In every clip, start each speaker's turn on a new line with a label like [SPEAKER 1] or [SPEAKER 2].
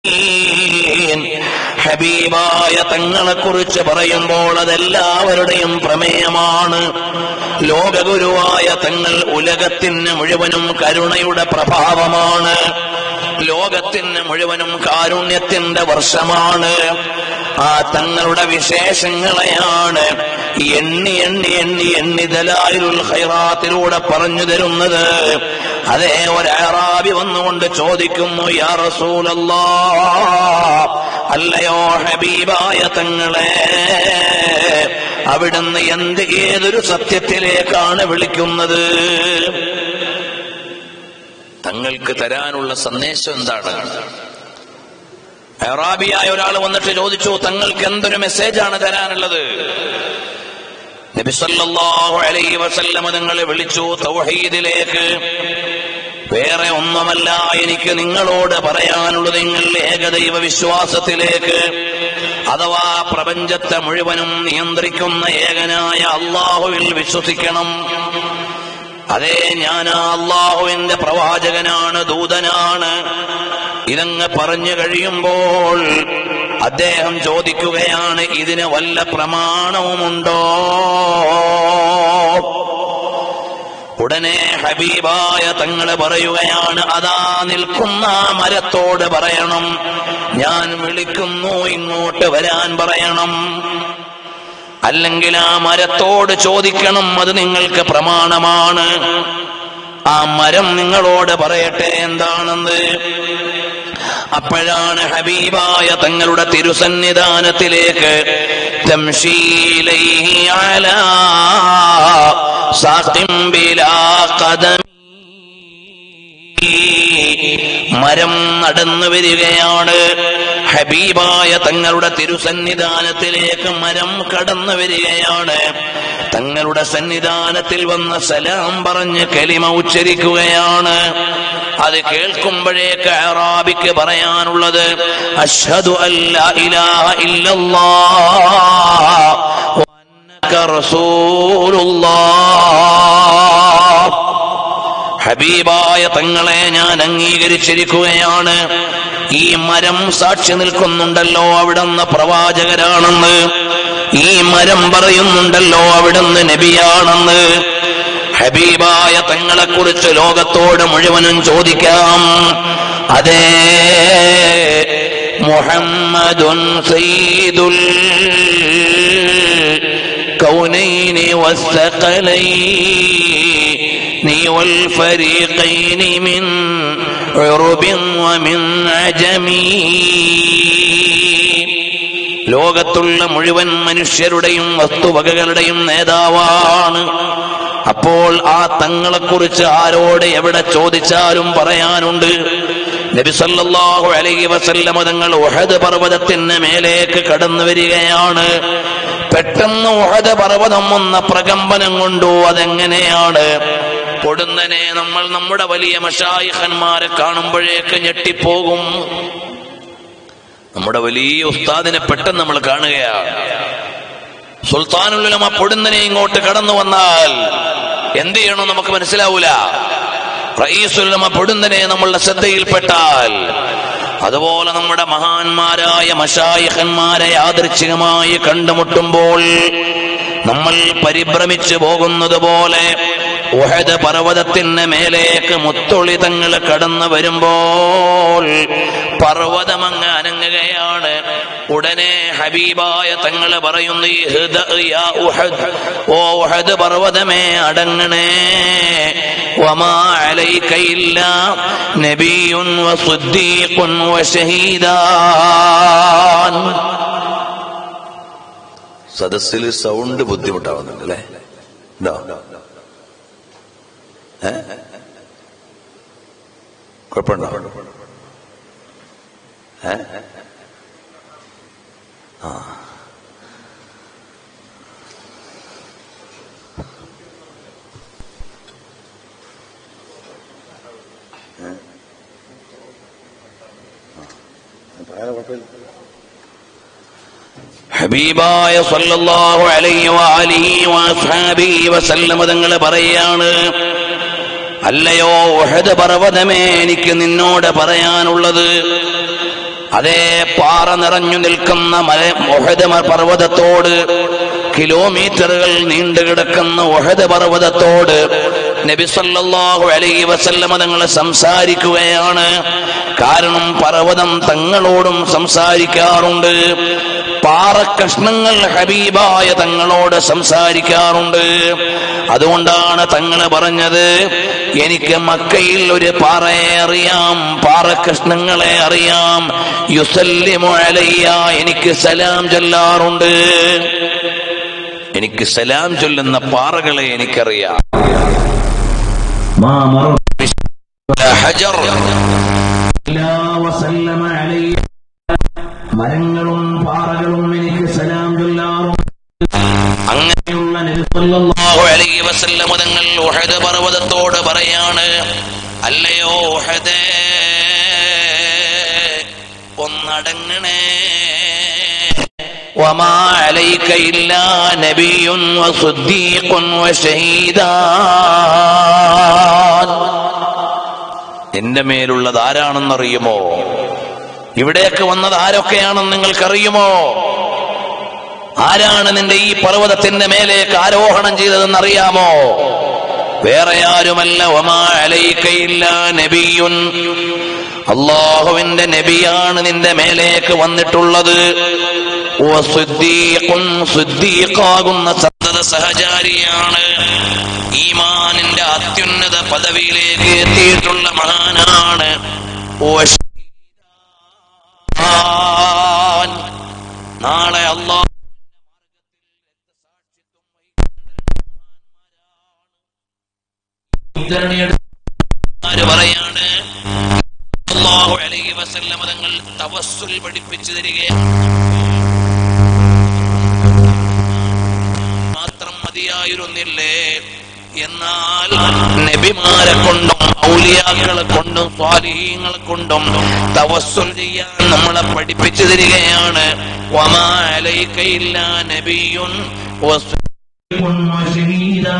[SPEAKER 1] ഹബീബായ തങ്ങളെ കുറിച്ച് പറയുമ്പോൾ അതെല്ലാവരുടെയും പ്രമേയമാണ് ലോകഗുരുവായ തങ്ങൾ ഉലകത്തിന് മുഴുവനും കരുണയുടെ പ്രഭാവമാണ് ലോകത്തിന് മുഴുവനും കാരുണ്യത്തിന്റെ വർഷമാണ് ആ തങ്ങളുടെ വിശേഷങ്ങളെയാണ് എണ്ണി എണ്ണി എണ്ണി എണ്ണി ദലായിലുൽ ഖൈറാത്തിലൂടെ പറഞ്ഞു തരുന്നത് അതേ ഒരു അറാബി വന്നുകൊണ്ട് ചോദിക്കുന്നു യാ റസൂലല്ലാ അല്ലയോ ഹബീബായ തങ്ങളെ അവിടുന്ന് എന്ത് ഏതൊരു സത്യത്തിലേക്കാണ് വിളിക്കുന്നത് തങ്ങൾക്ക് തരാനുള്ള സന്ദേശം എന്താണ് അറാബിയായ ഒരാൾ വന്നിട്ട് ചോദിച്ചു തങ്ങൾക്ക് എന്തൊരു മെസ്സേജാണ് തരാനുള്ളത് നബി സല്ലല്ലാഹു അലൈഹി വസല്ലമ തങ്ങളെ വിളിച്ചു തൗഹീദിലേക്ക് വേറെ ഒന്നുമല്ല എനിക്ക് നിങ്ങളോട് പറയാനുള്ളത് നിങ്ങൾ ഏകദൈവ വിശ്വാസത്തിലേക്ക് അഥവാ പ്രപഞ്ചത്തെ മുഴുവനും നിയന്ത്രിക്കുന്ന ഏകനായ അള്ളാഹുവിൽ വിശ്വസിക്കണം അതെ ഞാൻ ആ അള്ളാഹുവിന്റെ പ്രവാചകനാണ് ദൂതനാണ് ഇതങ്ങ് പറഞ്ഞു കഴിയുമ്പോൾ അദ്ദേഹം ചോദിക്കുകയാണ് ഇതിന് വല്ല പ്രമാണവുമുണ്ടോ ഉടനെ ഹബീബായ തങ്ങള് പറയുകയാണ് അതാ നിൽക്കുന്ന ആ മരത്തോട് പറയണം ഞാൻ വിളിക്കുന്നു ഇങ്ങോട്ട് വരാൻ പറയണം അല്ലെങ്കിൽ ആ മരത്തോട് ചോദിക്കണം അത് നിങ്ങൾക്ക് പ്രമാണമാണ് ആ മരം നിങ്ങളോട് പറയട്ടെ എന്താണെന്ന് അപ്പോഴാണ് ഹബീബായ തങ്ങളുടെ തിരുസന്നിധാനത്തിലേക്ക് തംശീലൈഹി അലാ സാഖിം ബിലാ ഖദമി മരം നടന്നു വരികയാണ് ഹബീബായ തങ്ങളുടെ തിരുസന്നിധാനത്തിലേക്ക് മരം കടന്നു വരികയാണ് തങ്ങളുടെ സന്നിധാനത്തിൽ വന്ന സലാം പറഞ്ഞ് കലിമ ഉച്ചരിക്കുകയാണ് അത് കേൾക്കുമ്പോഴേക്ക് അറാബിക്ക് പറയാനുള്ളത് അഷ്ഹദു അല്ല ഇലാഹ ഇല്ലല്ലാഹ് വ അന്നക റസൂലുള്ളാഹ് ഹബീബായ തങ്ങളെ ഞാൻ അംഗീകരിച്ചിരിക്കുകയാണ് ഈ മരം സാക്ഷി നിൽക്കുന്നുണ്ടല്ലോ അവിടുന്ന് പ്രവാചകരാണെന്ന് ഈ മരം പറയുന്നുണ്ടല്ലോ അവിടുന്ന് നബിയാണെന്ന് ഹബീബായ തങ്ങളെ കുറിച്ച് ലോകത്തോട് മുഴുവനും ചോദിക്കാം അതേ മുഹമ്മദുൻ സയ്യിദുൽ كونين والثقلين والفريقين من عرب ومن عجم ലോകത്തുള്ള മുഴുവൻ മനുഷ്യരുടെയും വസ്തുവകകളുടെയും നേതാവാണ് അപ്പോൾ ആ തങ്ങളെക്കുറിച്ച് ആരോട് എവിടെ ചോദിച്ചാലും പറയാനുണ്ട് നബി സല്ലല്ലാഹു അലൈഹി വസല്ലമ തങ്ങൾ ഉഹദ് പർവ്വതത്തിന് മേലേക്ക് കടന്നു വരികയാണ് പെട്ടെന്ന് ഉഹദ് പർവ്വതം വന്ന പ്രകമ്പനം കൊണ്ടു അതെങ്ങനെയാണ് പൊടുന്നനെ നമ്മൾ നമ്മുടെ വലിയ മഷായിഖന്മാരെ കാണുമ്പോഴേക്ക് ഞെട്ടിപ്പോകും നമ്മുടെ വലിയ ഉസ്താദിനെ പെട്ടെന്ന് നമ്മൾ കാണുകയാണ് സുൽത്താനുലമ പൊടുന്നനെ ഇങ്ങോട്ട് കടന്നു വന്നാൽ എന്ത് ചെയ്യണം നമുക്ക് മനസ്സിലാവൂല റയീസുലമ പൊടുന്നനെ നമ്മളുടെ ശ്രദ്ധയിൽപ്പെട്ടാൽ അതുപോലെ നമ്മുടെ മഹാന്മാരായ മഷായിഖന്മാരെ യാദൃച്ഛികമായി കണ്ടുമുട്ടുമ്പോൾ നമ്മൾ പരിഭ്രമിച്ചു പോകുന്നത് പോലെ ഉഹദ് പർവ്വതത്തിന് മേലേക്ക് മുത്തൊളി തങ്ങൾ കടന്നു വരുമ്പോൾ പർവ്വതമങ്ങ് അനങ്ങുകയാണ് ഉടനെ ഹബീബായ തങ്ങൾ പറയുന്നു "ഇഹ്ദഅ യാ ഉഹദ്." ഓ ഉഹദ് പർവ്വതമേ അടങ്ങണേ വമാ അലൈക ഇല്ലാ നബിയുൻ വസുദ്ദീഖുൻ വശഹീദാൻ സദസ്സിൽ സൗണ്ട് ബുദ്ധിമുട്ടാവുന്നുണ്ട് അല്ലേ ഉണ്ടോ ഏ കുഴപ്പമുണ്ടോ ഏ ആ ഹബീബായ സല്ലല്ലാഹു അലൈഹി വആലിഹി വഅസ്ഹാബിഹി വസല്ലമ തങ്ങൾ പറയാണ് അല്ലയോ ഉഹദ് പർവ്വതമേ എനിക്ക് നിന്നോട് പറയാനുള്ളത് അതേ പാറ നിറഞ്ഞു നിൽക്കുന്ന മല ഒഹദ് പർവ്വതത്തോട് കിലോമീറ്ററുകൾ നീണ്ടു കിടക്കുന്ന ഒഹദ് പർവ്വതത്തോട് നബി സല്ലല്ലാഹു അലൈഹി വസല്ലമ തങ്ങൾ സംസാരിക്കുകയാണ് കാരണം പർവ്വതം തങ്ങളോടും സംസാരിക്കാറുണ്ട് പാറക്കഷ്ണങ്ങൾ ഹബീബായ തങ്ങളോട് സംസാരിക്കാറുണ്ട് അതുകൊണ്ടാണ് തങ്ങൾ പറഞ്ഞത് എനിക്ക് മക്കയിൽ ഒരു പാറയെ അറിയാം പാറക്കഷ്ണങ്ങളെ അറിയാം യുസല്ലിമു അലയ്യ എനിക്ക് സലാം ചൊല്ലാറുണ്ട് എനിക്ക് സലാം ചൊല്ലുന്ന പാറകളെ എനിക്കറിയാം
[SPEAKER 2] ما مر
[SPEAKER 1] ഹജർ
[SPEAKER 2] إلا وسلم علي മരങ്ങളും പാറകളും എനിക്ക് സലാം ചൊല്ലാറും
[SPEAKER 1] അങ്ങനെയുള്ള
[SPEAKER 2] നബി സല്ലല്ലാഹു
[SPEAKER 1] സല്ലല്ലാഹു അലൈഹി വസല്ലം തങ്ങൾ ഉഹദ് പർവ്വതത്തോട് പറയാണ് അല്ലയോ ഉഹദേ ഒന്നടങ്ങണേ وما عليك إلا نبي وصديق وشهيدان എന്റെ മേലുള്ളത് ആരാണെന്നറിയുമോ ഇവിടേക്ക് വന്നത് ആരൊക്കെയാണെന്ന് നിങ്ങൾക്കറിയുമോ ആരാണ് നിന്റെ ഈ പർവ്വതത്തിന്റെ മേലേക്ക് ആരോഹണം ചെയ്തതെന്ന് അറിയാമോ വേറെ ആരുമല്ല ഒമാ അലൈക്കയില്ല നബിയുൻ അള്ളാഹുവിന്റെ നബിയാണ് നിന്റെ മേലേക്ക് വന്നിട്ടുള്ളത് വസുദ്ദീഖുൻ സുദ്ദീഖാകുന്ന സന്തത സഹചാരിയാണ് ഈമാനിന്റെ അത്യുന്നത പദവിയിലേക്ക് എത്തിയിട്ടുള്ള മഹാനാണ് വശീദാൻ. നാളെ അള്ളാഹ് ആര് പറയാണ് അല്ലാഹു അലൈഹി വസല്ലമ തങ്ങൾ തവസ്സുൽ പഠിപ്പിച്ചു തരികയാണ് മാത്രം മതിയായിരുന്നില്ലേ എന്നാൽ നബിമാരെ കൊണ്ടും ഔലിയാക്കളെ കൊണ്ടും സ്വാലിഹീങ്ങളെ കൊണ്ടും തവസ്സുൽ ചെയ്യാൻ നമ്മളെ പഠിപ്പിച്ചു തരികയാണ് വമാ അലൈക ഇല്ലാ നബിയുൻ വസ്
[SPEAKER 2] وشهيدا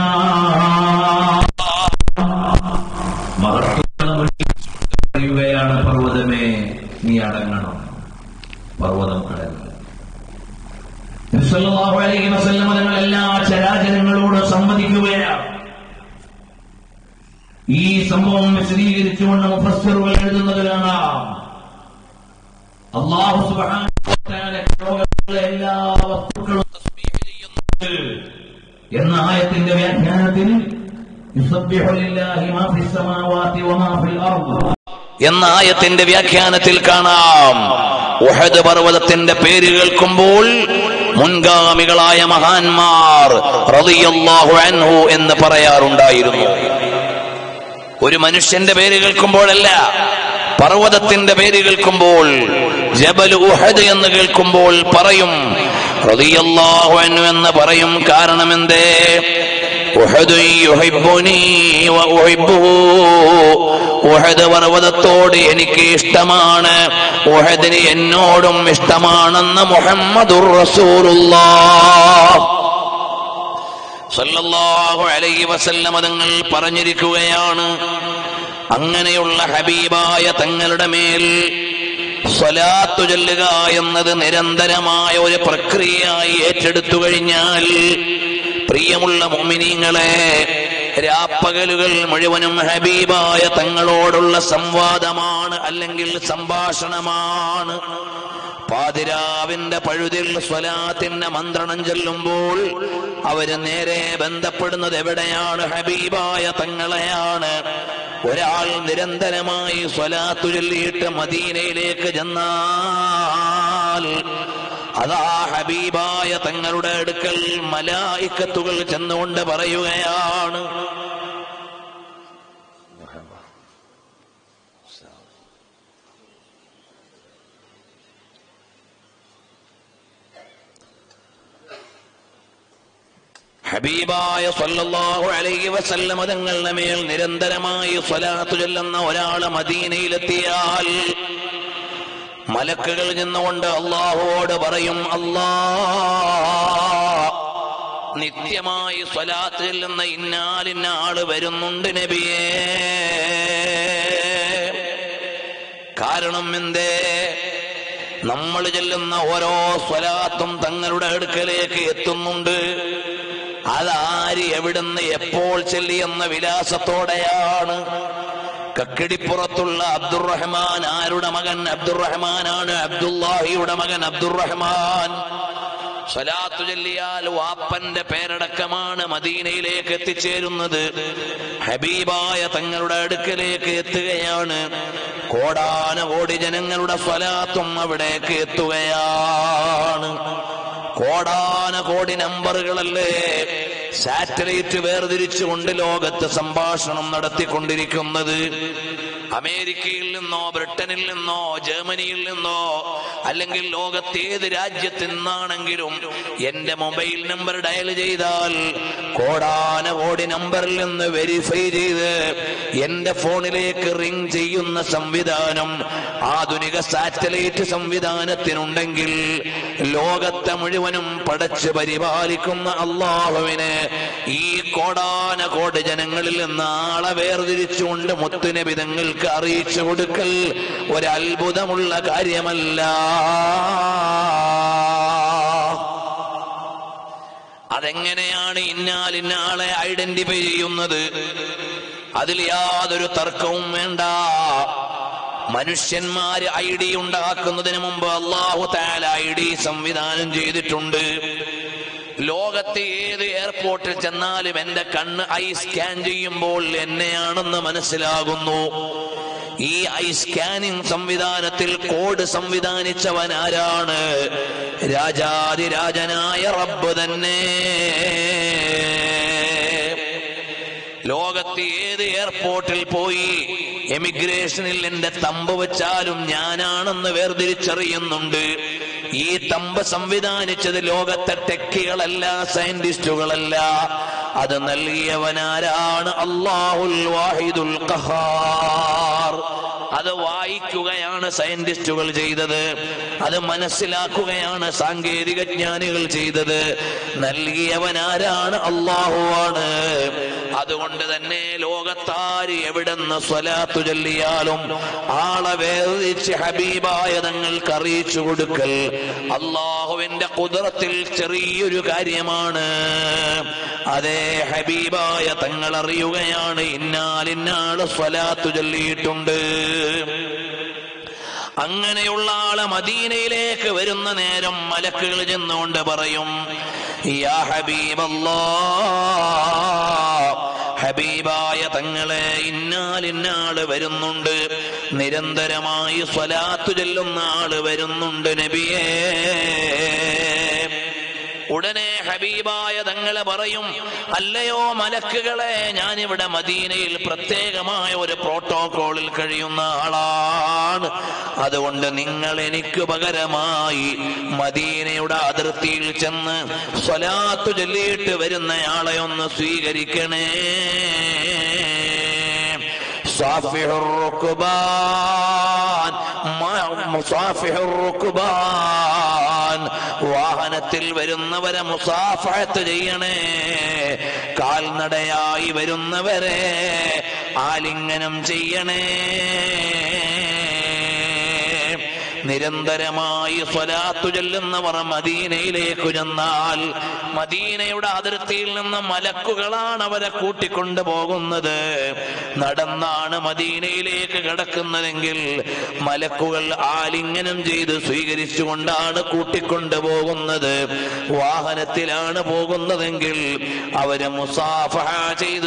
[SPEAKER 2] മഹത്തുക്കളെ മുന്നിൽ പറയുകയാണ് പർവ്വതമേ നീ അടങ്ങണം പർവ്വതം അടങ്ങി നബി സല്ലല്ലാഹു അലൈഹി വസല്ലം തങ്ങൾ എല്ലാ ചരാചരങ്ങളോട് സംവദിക്കുകയാണ് ഈ സംഭവം വിശദീകരിച്ചുകൊണ്ട് മുഫസ്സിറുകൾ എഴുതുന്നത് കാണാം അള്ളാഹു സുബ്ഹാനഹു വ തആല ലോകത്തിലെ എല്ലാ വസ്തുക്കളും
[SPEAKER 1] തസ്ബീഹ് ചെയ്യുന്നു
[SPEAKER 2] എന്ന ആയത്തിന്റെ വ്യാഖ്യാനത്തിൽ യുസബ്ബിഹു ലില്ലാഹി മാ ഫിസ് സമാവാതി വമാ ഫിൽ അർദ്
[SPEAKER 1] എന്ന ആയത്തിന്റെ വ്യാഖ്യാനത്തിൽ കാണാം ഉഹദ് പർവ്വതത്തിന്റെ പേര് കേൾക്കുമ്പോൾ മുൻഗാമികളായ മഹാന്മാർ റളിയല്ലാഹു അൻഹു എന്ന് പറയാറുണ്ടായിരുന്നു ഒരു മനുഷ്യന്റെ പേര് കേൾക്കുമ്പോഴല്ല പർവ്വതത്തിന്റെ പേര് കേൾക്കുമ്പോൾ ജബൽ ഉഹദ് എന്ന് കേൾക്കുമ്പോൾ പറയും റളിയല്ലാഹു അൻഹു എന്ന് പറയും കാരണം എന്തേ ഉഹദ് യുഹിബ്ബുനി വ ഉഹിബ്ബുഹു ഉഹദ് പർവ്വതത്തോട് എനിക്ക് ഇഷ്ടമാണ് ഉഹദിന് എന്നോടും ഇഷ്ടമാണെന്ന് മുഹമ്മദുർ റസൂലുള്ളാഹ് സല്ലല്ലാഹു അലൈഹി വസല്ലമ തങ്ങൾ പറഞ്ഞിരിക്കുകയാണ് അങ്ങനെയുള്ള ഹബീബായ തങ്ങളുടെ മേൽ സ്വലാത്തു ചൊല്ലുക എന്നത് നിരന്തരമായ ഒരു പ്രക്രിയയായി ഏറ്റെടുത്തു കഴിഞ്ഞാൽ പ്രിയമുള്ള മുമിനീങ്ങളെ രാപ്പകലുകൾ മുഴുവനും ഹബീബായ തങ്ങളോടുള്ള സംവാദമാണ് അല്ലെങ്കിൽ സംഭാഷണമാണ് പാതിരാവിന്റെ പഴുതിൽ സ്വലാത്തിന്റെ മന്ത്രണം ചൊല്ലുമ്പോൾ അവര് നേരെ ബന്ധപ്പെടുന്നത് എവിടെയാണ് ഹബീബായ തങ്ങളെയാണ് ഒരാൾ നിരന്തരമായി സ്വലാത്തു ചൊല്ലിയിട്ട് മദീനയിലേക്ക് ചെന്നാൽ അതാ ഹബീബായ തങ്ങളുടെ അടുക്കൽ മലായിക്കത്തുകൾ ചെന്നുകൊണ്ട് പറയുകയാണ് ഹബീബായ സല്ലല്ലാഹു അലൈഹി വസല്ലമ തങ്ങളുടെ മേൽ നിരന്തരമായി സ്വലാത്തു ചൊല്ലുന്ന ഒരാള് മദീനയിലെത്തിയാൽ മലക്കുകൾ ചെന്നുകൊണ്ട് അള്ളാഹുവോട് പറയും അല്ലാ നിത്യമായി സ്വലാത്ത് ചെല്ലുന്ന ഇന്നാലിന്ന ആള് വരുന്നുണ്ട് നബിയേ കാരണം എന്തേ നമ്മൾ ചെല്ലുന്ന ഓരോ സ്വലാത്തും തങ്ങളുടെ അടുക്കലേക്ക് എത്തുന്നുണ്ട് അതാര് എവിടുന്ന് എപ്പോൾ ചെല്ലിയെന്ന വിലാസത്തോടെയാണ് കക്കിടിപ്പുറത്തുള്ള അബ്ദുറഹ്മാൻ ആരുടെ മകൻ അബ്ദുറഹ്മാനാണ് അബ്ദുല്ലാഹിയുടെ മകൻ അബ്ദുറഹ്മാൻ സ്വലാത്തു ചൊല്ലിയാൽ വാപ്പന്റെ പേരടക്കമാണ് മദീനയിലേക്ക് എത്തിച്ചേരുന്നത് ഹബീബായ തങ്ങളുടെ അടുക്കലേക്ക് എത്തുകയാണ് കോടാനകോടി ജനങ്ങളുടെ സ്വലാത്തും അവിടേക്ക് എത്തുകയാണ് കോടാനകോടി നമ്പറുകളല്ലേ സാറ്റലൈറ്റ് വേർതിരിച്ചുകൊണ്ട് ലോകത്ത് സംഭാഷണം നടത്തിക്കൊണ്ടിരിക്കുന്നത് അമേരിക്കയിൽ നിന്നോ ബ്രിട്ടനിൽ നിന്നോ ജർമ്മനിയിൽ നിന്നോ അല്ലെങ്കിൽ ലോകത്ത് ഏത് രാജ്യത്ത് നിന്നാണെങ്കിലും എന്റെ മൊബൈൽ നമ്പർ ഡയൽ ചെയ്താൽ കോടാന കോടി നമ്പറിൽ നിന്ന് വെരിഫൈ ചെയ്ത് എന്റെ ഫോണിലേക്ക് റിംഗ് ചെയ്യുന്ന സംവിധാനം ആധുനിക സാറ്റലൈറ്റ് സംവിധാനത്തിനുണ്ടെങ്കിൽ ലോകത്തെ മുഴുവനും പടച്ച് പരിപാലിക്കുന്ന അള്ളാഹുവിന് ഈ കോടാന കോടി ജനങ്ങളിൽ നിന്ന് ആളെ വേർതിരിച്ചുകൊണ്ട് മുത്തുനബിതങ്ങൾക്ക് അറിയിച്ചു കൊടുക്കൽ ഒരത്ഭുതമുള്ള കാര്യമല്ല അതെങ്ങനെയാണ് ഇന്നാൽ ഇന്നാളെ ഐഡന്റിഫൈ ചെയ്യുന്നത് അതിൽ യാതൊരു തർക്കവും വേണ്ട മനുഷ്യന്മാര് ഐ ഡി ഉണ്ടാക്കുന്നതിന് മുമ്പ് അള്ളാഹു താല ഐ ഡി സംവിധാനം ചെയ്തിട്ടുണ്ട് ലോകത്തെ ഏത് എയർപോർട്ടിൽ ചെന്നാലും എന്റെ കണ്ണ് ഐ സ്കാൻ ചെയ്യുമ്പോൾ എന്നെയാണെന്ന് മനസ്സിലാകുന്നു ഈ ഐ സ്കാനിംഗ് സംവിധാനത്തിൽ കോഡ് സംവിധാനിച്ചവൻ ആരാണ് രാജാതിരാജനായ റബ്ബ് തന്നെ ലോകത്ത് ഏത് എയർപോർട്ടിൽ പോയി എമിഗ്രേഷനിൽ എന്റെ തമ്പ് വെച്ചാലും ഞാനാണെന്ന് വേർതിരിച്ചറിയുന്നുണ്ട് ഈ തമ്പ് സംവിധാനിച്ചത് ലോകത്തെ ടെക്കികളല്ല സയന്റിസ്റ്റുകളല്ല അത് നൽകിയവനാരാണ് അള്ളാഹുൽ വാഹിദുൽ ഖഹാർ അത് വായിക്കുകയാണ് സയന്റിസ്റ്റുകൾ ചെയ്തത് അത് മനസ്സിലാക്കുകയാണ് സാങ്കേതിക ജ്ഞാനികൾ ചെയ്തത് നൽകിയവനാരാണ് അള്ളാഹുവാണ് അതുകൊണ്ട് തന്നെ ലോകത്താര് എവിടെന്ന് സ്വലാത്തു ചൊല്ലിയാലും ആളെ വേദിച്ച് ഹബീബായ തങ്ങൾക്ക് അറിയിച്ചു കൊടുക്കൽ അള്ളാഹുവിന്റെ കുതിരത്തിൽ ചെറിയൊരു കാര്യമാണ് അതേ ഹബീബായ തങ്ങൾ അറിയുകയാണ് ഇന്നാലിന്നാള് സ്വലാത്തു ചൊല്ലിയിട്ടുണ്ട് അങ്ങനെയുള്ള ആള് മദീനയിലേക്ക് വരുന്ന നേരം മലക്കുകൾ ചെന്നുകൊണ്ട് പറയും യാ ഹബീബല്ലാ ഹബീബായ തങ്ങളെ ഇന്നാലിന്നാള് വരുന്നുണ്ട് നിരന്തരമായി സ്വലാത്തു ചെല്ലുന്ന ആള് വരുന്നുണ്ട് നബിയേ ഉടനെ ഹബീബായ തങ്ങളെ പറയും അല്ലയോ മലക്കുകളെ ഞാനിവിടെ മദീനയിൽ പ്രത്യേകമായ ഒരു പ്രോട്ടോകോളിൽ കഴിയുന്ന ആളാണ് അതുകൊണ്ട് നിങ്ങൾ എനിക്ക് പകരമായി മദീനയുടെ അതിർത്തിയിൽ ചെന്ന് സ്വലാത്തു ചൊല്ലിയിട്ട് വരുന്നയാളെ ഒന്ന് സ്വീകരിക്കണേ صافح الركبان മുസാഫിഹ് റുക്ബാൻ വാഹനത്തിൽ വരുന്നവരെ മുസാഫഹത്ത് ചെയ്യണേ കാൽനടയായി വരുന്നവരെ ആലിംഗനം ചെയ്യണേ നിരന്തരമായി സ്വലാത്തു ചൊല്ലുന്നവർ മദീനയിലേക്ക് ചെന്നാൽ മദീനയുടെ അതിർത്തിയിൽ നിന്ന് മലക്കുകളാണ് അവരെ കൂട്ടിക്കൊണ്ടു പോകുന്നത് നടന്നാണ് മദീനയിലേക്ക് കിടക്കുന്നതെങ്കിൽ മലക്കുകൾ ആലിംഗനം ചെയ്ത് സ്വീകരിച്ചുകൊണ്ടാണ് കൂട്ടിക്കൊണ്ടു പോകുന്നത് വാഹനത്തിലാണ് പോകുന്നതെങ്കിൽ അവരെ മുസാഫഹ ചെയ്ത്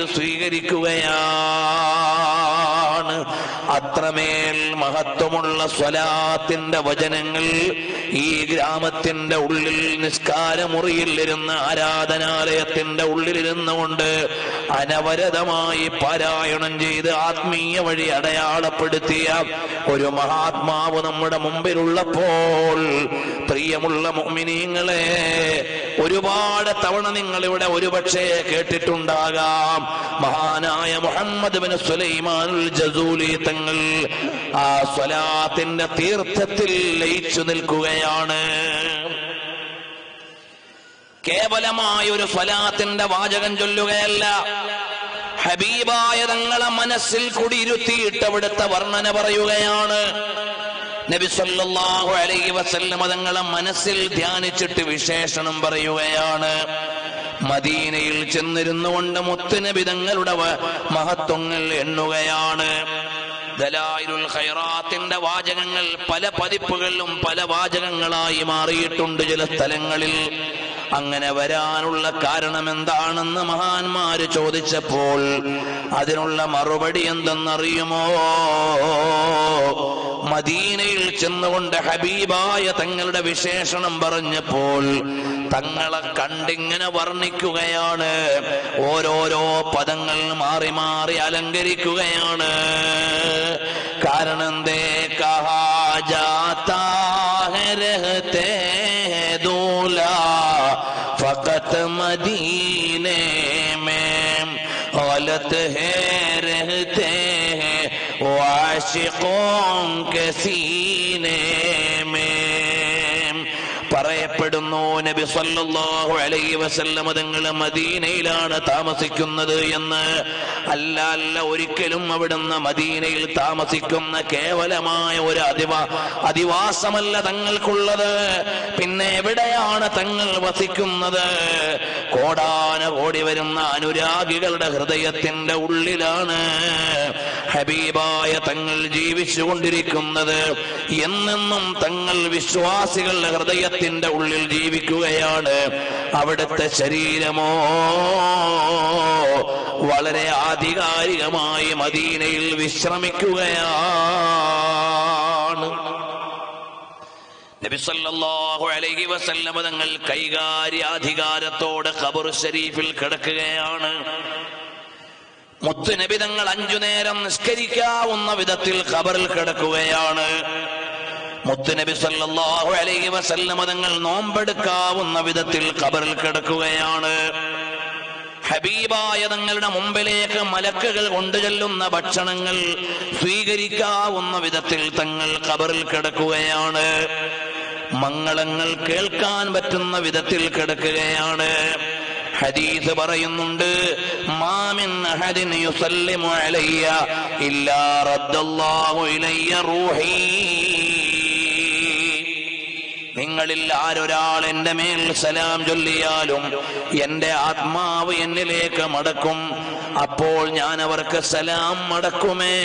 [SPEAKER 1] സ്വീകരിക്കുകയാണ് അത്രമേൽ മഹത്വമുള്ള സ്വലാത്തിന്റെ വചനങ്ങൾ ഈ ഗ്രാമത്തിന്റെ ഉള്ളിൽ നിസ്കാരമുറിയിൽ ഇരുന്ന് ആരാധനാലയത്തിന്റെ ഉള്ളിലിരുന്നു കൊണ്ട് അനവരതമായി പാരായണം ചെയ്ത് ആത്മീയ വഴി അടയാളപ്പെടുത്തിയ ഒരു മഹാത്മാവ് നമ്മുടെ മുമ്പിലുള്ളപ്പോൾ പ്രിയമുള്ള മുഅ്മിനീങ്ങളെ ഒരുപാട് തവണ നിങ്ങൾ ഇവിടെ ഒരുപക്ഷെ കേട്ടിട്ടുണ്ടാകാം മഹാനായ മുഹമ്മദ് ബിൻ സുലൈമാനുൽ ജസൂലി തങ്ങൾ ആ സ്വലാത്തിന്റെ തീർത്ഥത്തിൽ ലയിച്ചു നിൽക്കുകയാണ് കേവലമായ ഒരു സ്വലാത്തിന്റെ വാചകം ചൊല്ലുകയല്ല ഹബീബായ തങ്ങളെ മനസ്സിൽ കുടിയിരുത്തിയിട്ട് അവിടുത്തെ വർണ്ണന പറയുകയാണ് നബി സല്ലല്ലാഹു അലൈഹി വസല്ലം തങ്ങളെ മനസ്സിൽ ധ്യാനിച്ചിട്ട് വിശേഷണം പറയുകയാണ് മദീനയിൽ ചെന്നിരുന്നു കൊണ്ട് മുത്തുനബി തങ്ങളുടെ വ- മഹത്വങ്ങൾ എണ്ണുകയാണ് ദലായിലുൽ ഖൈറാത്തിന്റെ വാചകങ്ങൾ പല പതിപ്പുകളിലും പല വാചകങ്ങളായി മാറിയിട്ടുണ്ട് ചില സ്ഥലങ്ങളിൽ അങ്ങനെ വരാനുള്ള കാരണം എന്താണെന്ന് മഹാന്മാര് ചോദിച്ചപ്പോൾ അതിനുള്ള മറുപടി എന്തെന്നറിയുമോ മദീനയിൽ ചെന്നുകൊണ്ട് ഹബീബായ തങ്ങളുടെ വിശേഷണം പറഞ്ഞപ്പോൾ തങ്ങളെ കണ്ടിങ്ങനെ വർണ്ണിക്കുകയാണ് ഓരോരോ പദങ്ങൾ മാറി മാറി അലങ്കരിക്കുകയാണ് കാരണം എന്തേ കഹാ ജാതാ है रहते हैं दूल्हा फकत मदीने में गलत है रहते हैं वाशिकों के सीने में പറയപ്പെടുന്നു നബി സല്ലല്ലാഹു അലൈഹി വസല്ലം തങ്ങൾ മദീനയിലാണ് താമസിക്കുന്നത് എന്ന് അല്ല അല്ല ഒരിക്കലും അവിടുന്ന് മദീനയിൽ താമസിക്കുന്ന കേവലമായ ഒരു അധിവാ അധിവാസമല്ല തങ്ങൾക്കുള്ളത് പിന്നെ എവിടെയാണ് തങ്ങൾ വസിക്കുന്നത് കോടാന കോടി വരുന്ന അനുരാഗികളുടെ ഹൃദയത്തിന്റെ ഉള്ളിലാണ് ഹബീബായ തങ്ങൾ ജീവിച്ചുകൊണ്ടിരിക്കുന്നത് എന്നെന്നും തങ്ങൾ വിശ്വാസികളുടെ ഹൃദയത്തിന്റെ ഉള്ളിൽ ജീവിക്കുകയാണ് അവിടുത്തെ ശരീരമോ വളരെ ആധികാരികമായി മദീനയിൽ വിശ്രമിക്കുകയാണ് നബി സല്ലല്ലാഹു അലൈഹി വസല്ലമ തങ്ങൾ കൈകാര്യാധികാരത്തോടെ ഖബർ ഷരീഫിൽ കിടക്കുകയാണ് മുത്തുനബി തങ്ങൾ അഞ്ചു നേരം നിസ്കരിക്കാവുന്ന വിധത്തിൽ ഖബറിൽ കിടക്കുകയാണ് മുത്തുനബി സല്ലല്ലാഹു അലൈഹി വസല്ലമ തങ്ങൾ നോമ്പെടുക്കാവുന്ന വിധത്തിൽ ഖബറിൽ കിടക്കുകയാണ് ഹബീബായ തങ്ങളുടെ മുമ്പിലേക്ക് മലക്കുകൾ കൊണ്ടുചെല്ലുന്ന ഭക്ഷണങ്ങൾ സ്വീകരിക്കാവുന്ന വിധത്തിൽ തങ്ങൾ ഖബറിൽ കിടക്കുകയാണ് മംഗളങ്ങൾ കേൾക്കാൻ പറ്റുന്ന വിധത്തിൽ കിടക്കുകയാണ് ഹദീസ് പറയുന്നുണ്ട് മാമിൻ അഹദിൻ യുസല്ലിമു അലയ്യ ഇല്ലാ റദ്ദല്ലാഹു ഇലയ്യ റൂഹി നിങ്ങളിൽ ആരൊരാൾ എന്റെ മേൽ സലാം ചൊല്ലിയാലും എന്റെ ആത്മാവ് എന്നിലേക്ക് മടക്കും അപ്പോൾ ഞാൻ അവർക്ക് സലാം മടക്കുമേ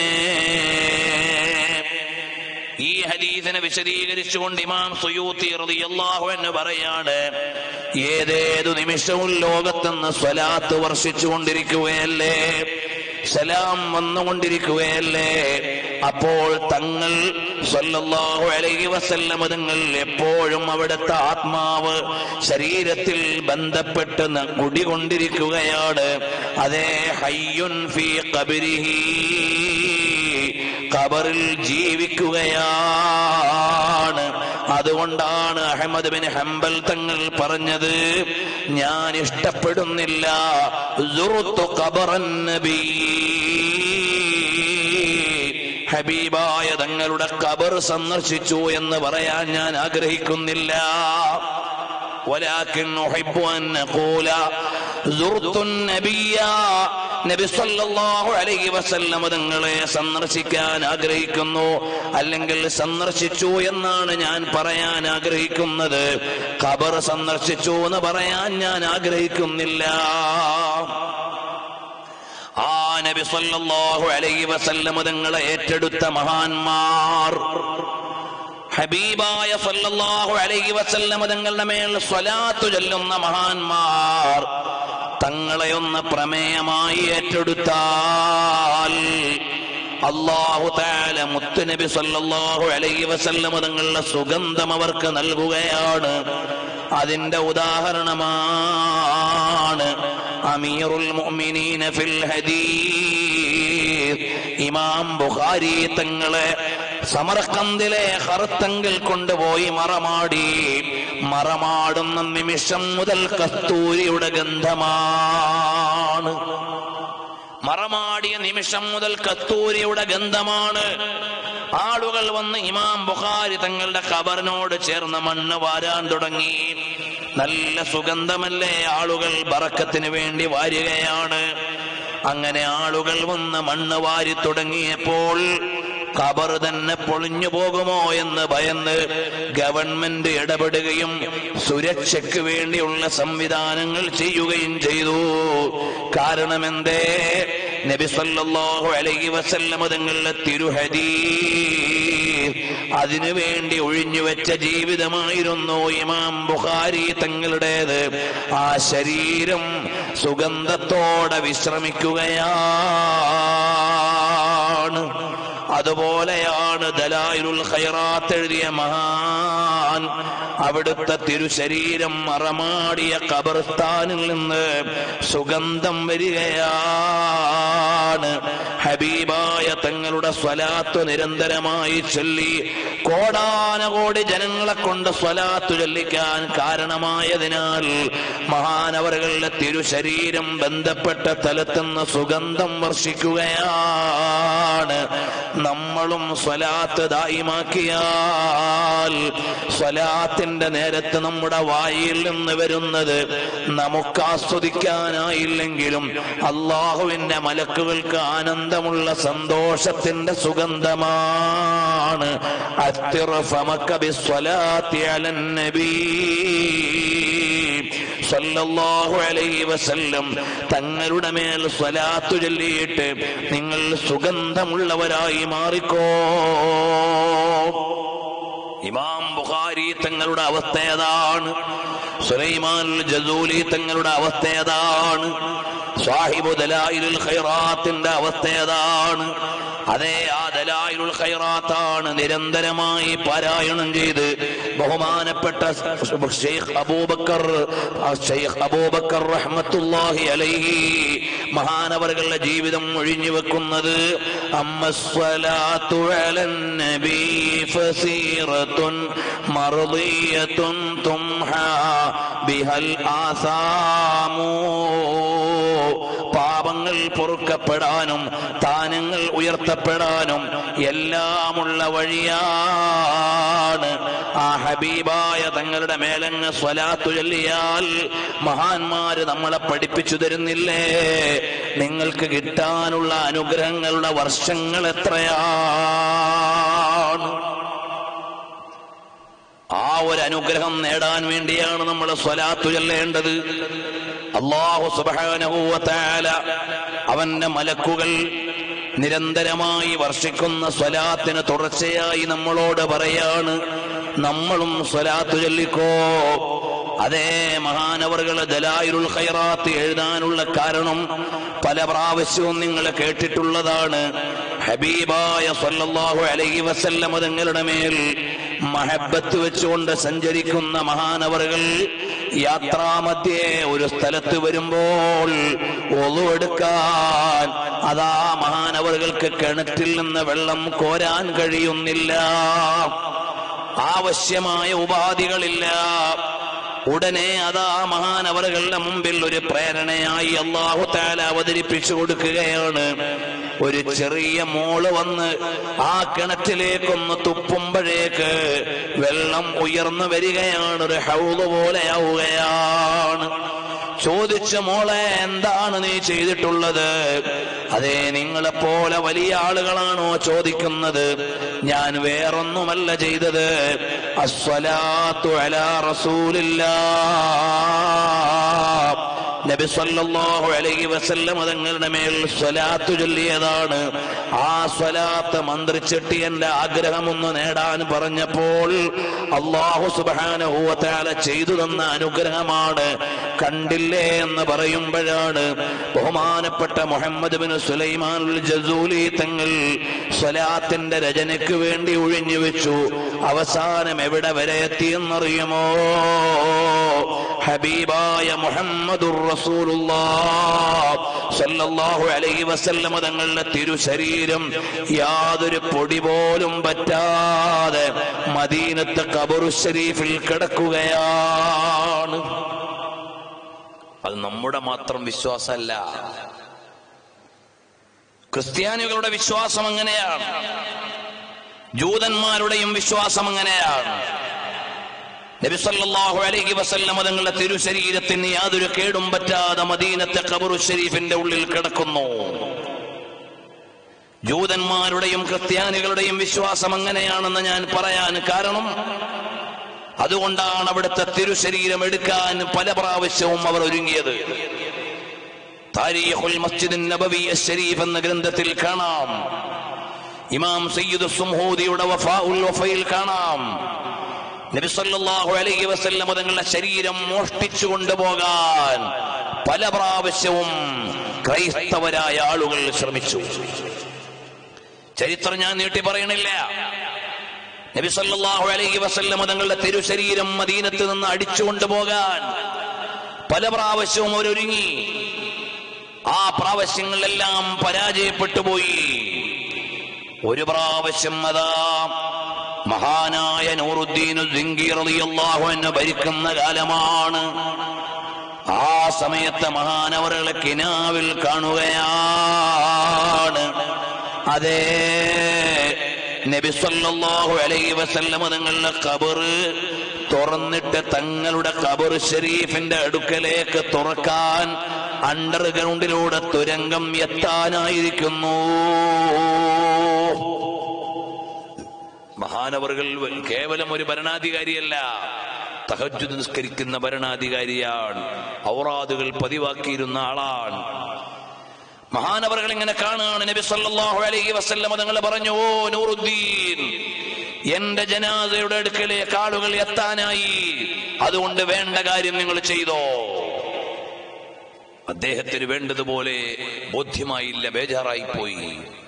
[SPEAKER 1] ഈ ഹദീസിനെ വിശദീകരിച്ചുകൊണ്ട് ഇമാം സുയൂത്തി റളിയല്ലാഹു എന്ന് പറയാണ് ഏതേതു നിമിഷവും ലോകത്തുനിന്ന് സ്വലാത്ത് വർഷിച്ചുകൊണ്ടിരിക്കുകയല്ലേ സലാം വന്നുകൊണ്ടിരിക്കുകയല്ലേ അപ്പോൾ തങ്ങൾ സല്ലല്ലാഹു അലൈഹി വസല്ലമ തങ്ങൾ എപ്പോഴും അവിടുത്തെ ആത്മാവ് ശരീരത്തിൽ ബന്ധപ്പെട്ട് ന- കുടികൊണ്ടിരിക്കുകയാണ് അതേ ഹയ്യുൻ ഫീ ഖബരിഹി ഖബറിൽ ജീവിക്കുകയാണ് അതുകൊണ്ടാണ് അഹമ്മദ് ബിൻ ഹംബൽ തങ്ങൾ പറഞ്ഞത് ഞാൻ ഇഷ്ടപ്പെടുന്നില്ല സുറുത്തു ഖബറൻ നബി ഹബീബായ തങ്ങളുടെ ഖബർ സന്ദർശിച്ചു എന്ന് പറയാൻ ഞാൻ ആഗ്രഹിക്കുന്നില്ല ولكن أحب أن نقول زرت النبي നബി സല്ലല്ലാഹു അലൈഹി വസല്ലം തങ്ങളെ സന്ദർശിക്കാൻ ആഗ്രഹിക്കുന്നു അല്ലെങ്കിൽ സന്ദർശിച്ചു എന്നാണ് ഞാൻ പറയാൻ ആഗ്രഹിക്കുന്നത് ഖബർ സന്ദർശിച്ചു എന്ന് പറയാൻ ഞാൻ ആഗ്രഹിക്കുന്നില്ല ആ നബി സല്ലല്ലാഹു അലൈഹി വസല്ലം തങ്ങളെ ഏറ്റെടുത്ത മഹാന്മാർ ഹബീബായ സല്ലല്ലാഹു അലൈഹി വസല്ലം തങ്ങളുടെ മേൽ സ്വലാത്തു ചൊല്ലുന്ന മഹാന്മാർ തങ്ങളെ ഒന്ന് പ്രമേയമായി ഏറ്റെടുത്താൽ അള്ളാഹു താല മുത്തുനബി സല്ലല്ലാഹു അലൈഹി വസല്ലം തങ്ങളുടെ സുഗന്ധം അവർക്ക് നൽകുകയാണ് അതിന്റെ ഉദാഹരണമാണ് അമീറുൽ മുഅ്മിനീന ഫിൽ ഹദീസ് ഇമാം ബുഖാരി തങ്ങളെ സമർക്കന്തിലെ ഹർത്തങ്കിൽ കൊണ്ടുപോയി മറമാടി മറമാടുന്ന നിമിഷം മുതൽ കസ്തൂരിയുടെ ഗന്ധമാണ് മറമാടിയ നിമിഷം മുതൽ കസ്തൂരിയുടെ ഗന്ധമാണ് ആളുകൾ വന്ന് ഇമാം ബുഖാരി തങ്ങളുടെ ഖബറിനോട് ചേർന്ന് മണ്ണ് വാരാൻ തുടങ്ങി നല്ല സുഗന്ധമല്ലേ ആളുകൾ ബറക്കത്തിന് വേണ്ടി വാരുകയാണ് അങ്ങനെ ആളുകൾ വന്ന് മണ്ണ് വാരി തുടങ്ങിയപ്പോൾ ഖബർ തന്നെ പൊളിഞ്ഞു പോകുമോ എന്ന് ഭയന്ന് ഗവൺമെന്റ് ഇടപെടുകയും സുരക്ഷയ്ക്ക് വേണ്ടിയുള്ള സംവിധാനങ്ങൾ ചെയ്യുകയും ചെയ്തു കാരണം എന്തേ നബി സല്ലല്ലാഹു അലൈഹി വസല്ലമ തങ്ങളുടെ തിരുഹദീസ് അതിനു വേണ്ടി ഒഴിഞ്ഞുവെച്ച ജീവിതമായിരുന്നു ഇമാം ബുഖാരി തങ്ങളുടേത് ആ ശരീരം സുഗന്ധത്തോടെ വിശ്രമിക്കുകയാണ് അതുപോലെയാണ് ദലായിലുൽ ഖൈറാത്ത് എഴുതിയ മഹാൻ അവിടുത്തെ തിരുശരീരം മറമാടിയ ഖബർസ്ഥാനിൽ നിന്ന് സുഗന്ധം വരികയാണ് ഹബീബായ തങ്ങളുടെ സ്വലാത്ത് നിരന്തരമായി ചൊല്ലി കോടാനകോടി ജനങ്ങളെ കൊണ്ട് സ്വലാത്ത് ചൊല്ലിക്കാൻ കാരണമായതിനാൽ മഹാനവറുകളുടെ തിരുശരീരം ബന്ധപ്പെട്ട തലത്തുനിന്ന് സുഗന്ധം വർഷിക്കുകയാണ് നമ്മളും സ്വലാത്ത് ദായിമാക്കിയാൽ സ്വലാത്തിന്റെ നേരത്ത് നമ്മുടെ വായിൽ നിന്ന് വരുന്നത് നമുക്ക് ആസ്വദിക്കാനായില്ലെങ്കിലും അള്ളാഹുവിന്റെ മലക്കുകൾക്ക് ആനന്ദമുള്ള സന്തോഷത്തിന്റെ സുഗന്ധമാണ് അത്തിറഫമക്ക ബിസ്വലാത്തി അലൻ നബീ സല്ലല്ലാഹു അലൈഹി വസല്ലം തങ്ങളുടെ മേൽ സ്വലാത്തു ചൊല്ലിയിട്ട് നിങ്ങൾ സുഗന്ധമുള്ളവരായി മാറിക്കോ ഇമാം ബുഖാരി തങ്ങളുടെ അവസ്ഥ ഏതാണ് സുലൈമാൻ ജസൂലി തങ്ങളുടെ അവസ്ഥ ഏതാണ് സാഹിബു ദലായിലുൽ ഖൈറാത്തിന്റെ അവസ്ഥ ഏതാണ് അതേ ആ ദലായിലുൽ ഖൈറാത്താണ് നിരന്തരമായി പാരായണം ചെയ്ത് ബഹുമാനപ്പെട്ട ഷെയ്ഖ് അബൂബക്കർ ഷെയ്ഖ് അബൂബക്കർ റഹ്മത്തുല്ലാഹി അലൈഹി മഹാനവറുകളുടെ ജീവിതം ഒഴിഞ്ഞു വെക്കുന്നത് അമ്മസ്വലാത്തു അലൻ നബി ഫസീറത്തുൻ മർദിയത്തുൻ തുംഹ ബിഹൽ ആസാമൂ പാപങ്ങൾ പൊറുക്കപ്പെടാനും താനങ്ങൾ ഉയർത്തപ്പെടാനും എല്ലാമുള്ള വഴിയാണ് ആ ഹബീബായ തങ്ങളുടെ മേലങ്ങ് സ്വലാത്തു ചൊല്ലിയാൽ മഹാന്മാര് നമ്മളെ പഠിപ്പിച്ചു തരുന്നില്ലേ നിങ്ങൾക്ക് കിട്ടാനുള്ള അനുഗ്രഹങ്ങളുടെ വർഷങ്ങൾ എത്രയാണ് ആ ഒരു അനുഗ്രഹം നേടാൻ വേണ്ടിയാണ് നമ്മൾ സ്വലാത്തു ചൊല്ലേണ്ടത് അള്ളാഹു സുബാനഹൂവത്താല അവന്റെ മലക്കുകൾ നിരന്തരമായി വർഷിക്കുന്ന സ്വലാത്തിന് തുടർച്ചയായി നമ്മളോട് പറയാണ് നമ്മളും സ്വലാത്തു ചൊല്ലിക്കോ അതേ മഹാനവറുകള് ദലായിരുൽ ഖൈറാത്ത് എഴുതാനുള്ള കാരണം പല പ്രാവശ്യവും നിങ്ങൾ കേട്ടിട്ടുള്ളതാണ് ഹബീബായ സല്ലല്ലാഹു അലൈഹി വസല്ലമ തങ്ങളുടെ മേൽ മഹബത്ത് വെച്ചുകൊണ്ട് സഞ്ചരിക്കുന്ന മഹാനവറുകൾ യാത്രാമധ്യേ ഒരു സ്ഥലത്ത് വരുമ്പോൾ ഒളുവെടുക്കാൻ അതാ മഹാനവറുകൾക്ക് കിണറ്റിൽ നിന്ന് വെള്ളം കോരാൻ കഴിയുന്നില്ല ആവശ്യമായ ഉപാധികളില്ല ഉടനെ അതാ മഹാനവറുകളുടെ മുമ്പിൽ ഒരു പ്രേരണയായി അള്ളാഹു താല അവതരിപ്പിച്ചു കൊടുക്കുകയാണ് ഒരു ചെറിയ മോള് വന്ന് ആ കിണറ്റിലേക്കൊന്ന് തുപ്പുമ്പോഴേക്ക് വെള്ളം ഉയർന്നു വരികയാണ് ഒരു ഹൗള് പോലെയാവുകയാണ് ചോദിച്ച മോളെ എന്താണ് നീ ചെയ്തിട്ടുള്ളത് അതെ നിങ്ങളെപ്പോലെ വലിയ ആളുകളാണോ ചോദിക്കുന്നത് ഞാൻ വേറൊന്നുമല്ല ചെയ്തത് അസ്വലാത്തു അലാ റസൂലില്ലാ നബി സല്ലല്ലാഹു അലൈഹി വസല്ലം തങ്ങളുടെ മേൽ സ്വലാത്തു ചൊല്ലിയതാണ് ആ സ്വലാത്ത് മന്ത്രിച്ചിട്ട് എന്റെ ആഗ്രഹം ഒന്ന് നേടാൻ പറഞ്ഞപ്പോൾ അള്ളാഹു സുബ്ഹാനഹു വ തആല ചെയ്തു തന്ന അനുഗ്രഹമാണ് കണ്ടില്ലേ എന്ന് പറയുമ്പോഴാണ് ബഹുമാനപ്പെട്ട മുഹമ്മദ് ബിൻ സുലൈമാൻ ജസൂലി തങ്ങൾ സ്വലാത്തിന്റെ രചനയ്ക്ക് വേണ്ടി ഒഴിഞ്ഞു വെച്ചു അവസാനം എവിടെ വരെ എത്തിയെന്നറിയുമോ ഹബീബായ മുഹമ്മദുർ റസൂലുള്ളാഹ് സല്ലല്ലാഹു അലൈഹി വസല്ലമ തങ്ങളുടെ തിരുശരീരം യാതൊരു പൊടി പോലും പറ്റാതെ മദീനത്തെ ഖബറു ഷരീഫിൽ കിടക്കുകയാണ് അത് നമ്മുടെ മാത്രം വിശ്വാസമല്ല ക്രിസ്ത്യാനികളുടെ വിശ്വാസം അങ്ങനെയാണ് ജൂതന്മാരുടെയും വിശ്വാസം അങ്ങനെയാണ് നബിസല്ലാഹു അലൈഹി വസല്ലം തങ്ങളുടെ തിരുശരീരത്തിന് യാതൊരു കേടും പറ്റാതെ മദീനത്തെ ഖബറു ഷരീഫിന്റെ ഉള്ളിൽ കിടക്കുന്നു ജൂതന്മാരുടെയും ക്രിസ്ത്യാനികളുടെയും വിശ്വാസം അങ്ങനെയാണെന്ന് ഞാൻ പറയാൻ കാരണം അതുകൊണ്ടാണ് അവിടുത്തെ തിരുശരീരം എടുക്കാൻ പല പ്രാവശ്യവും അവർ ഒരുങ്ങിയത് താരീഖുൽ മസ്ജിദ് നബവി ഷരീഫ് എന്ന ഗ്രന്ഥത്തിൽ കാണാം ഇമാം സയ്യിദ് സുംഹൂദിയുടെ വഫാഉൽ വഫയിൽ കാണാം നബി സല്ലല്ലാഹു അലൈഹി വസല്ലം തങ്ങളുടെ ശരീരം മോഷ്ടിച്ചു കൊണ്ടുപോകാൻ പല പ്രാവശ്യവും ക്രൈസ്തവരായ ആളുകൾ ശ്രമിച്ചു ചരിത്രം ഞാൻ നീട്ടി പറയണില്ല നബി സല്ലല്ലാഹു അലൈഹി വസല്ലം തങ്ങളുടെ തിരുശരീരം മദീനത്ത് നിന്ന് അടിച്ചു കൊണ്ടുപോകാൻ പല പ്രാവശ്യവും അവരൊരുങ്ങി ആ പ്രാവശ്യങ്ങളിലെല്ലാം പരാജയപ്പെട്ടു പോയി ഒരു പ്രാവശ്യം അതാ മഹാനായ നൂറുദ്ദീനു റളിയല്ലാഹു അൻഹു ഭരിക്കുന്ന കാലമാണ് ആ സമയത്ത് മഹാനവറുകളെ കിനാവിൽ കാണുകയാണ് അതേ നബി സല്ലല്ലാഹു അലൈഹി വസല്ലമ തങ്ങളുടെ ഖബറ് തുറന്നിട്ട് തങ്ങളുടെ ഖബർ ഷരീഫിന്റെ അടുക്കലേക്ക് തുറക്കാൻ അണ്ടർഗ്രൗണ്ടിലൂടെ തുരങ്കം എത്താനായിരിക്കുന്നു മഹാനവറുകൾ കേവലം ഒരു ഭരണാധികാരിയല്ല തഹജ്ജുദ് നിസ്കരിക്കുന്ന ഭരണാധികാരിയാണ് ഔറാദുകൾ പതിവാക്കിയിരുന്ന ആളാണ് മഹാനവറുകൾ ഇങ്ങനെ കാണുകയാണ് നബി സല്ലല്ലാഹു അലൈഹി വസല്ലമ തങ്ങൾ പറഞ്ഞു ഓ നൂറുദ്ദീൻ എന്റെ ജനാസയുടെ അടുക്കലേക്ക് ആളുകൾ എത്താനായി അതുകൊണ്ട് വേണ്ട കാര്യം നിങ്ങൾ ചെയ്തോ അദ്ദേഹത്തിന് വേണ്ടതുപോലെ ബോധ്യമായില്ല ബേജാറായി പോയി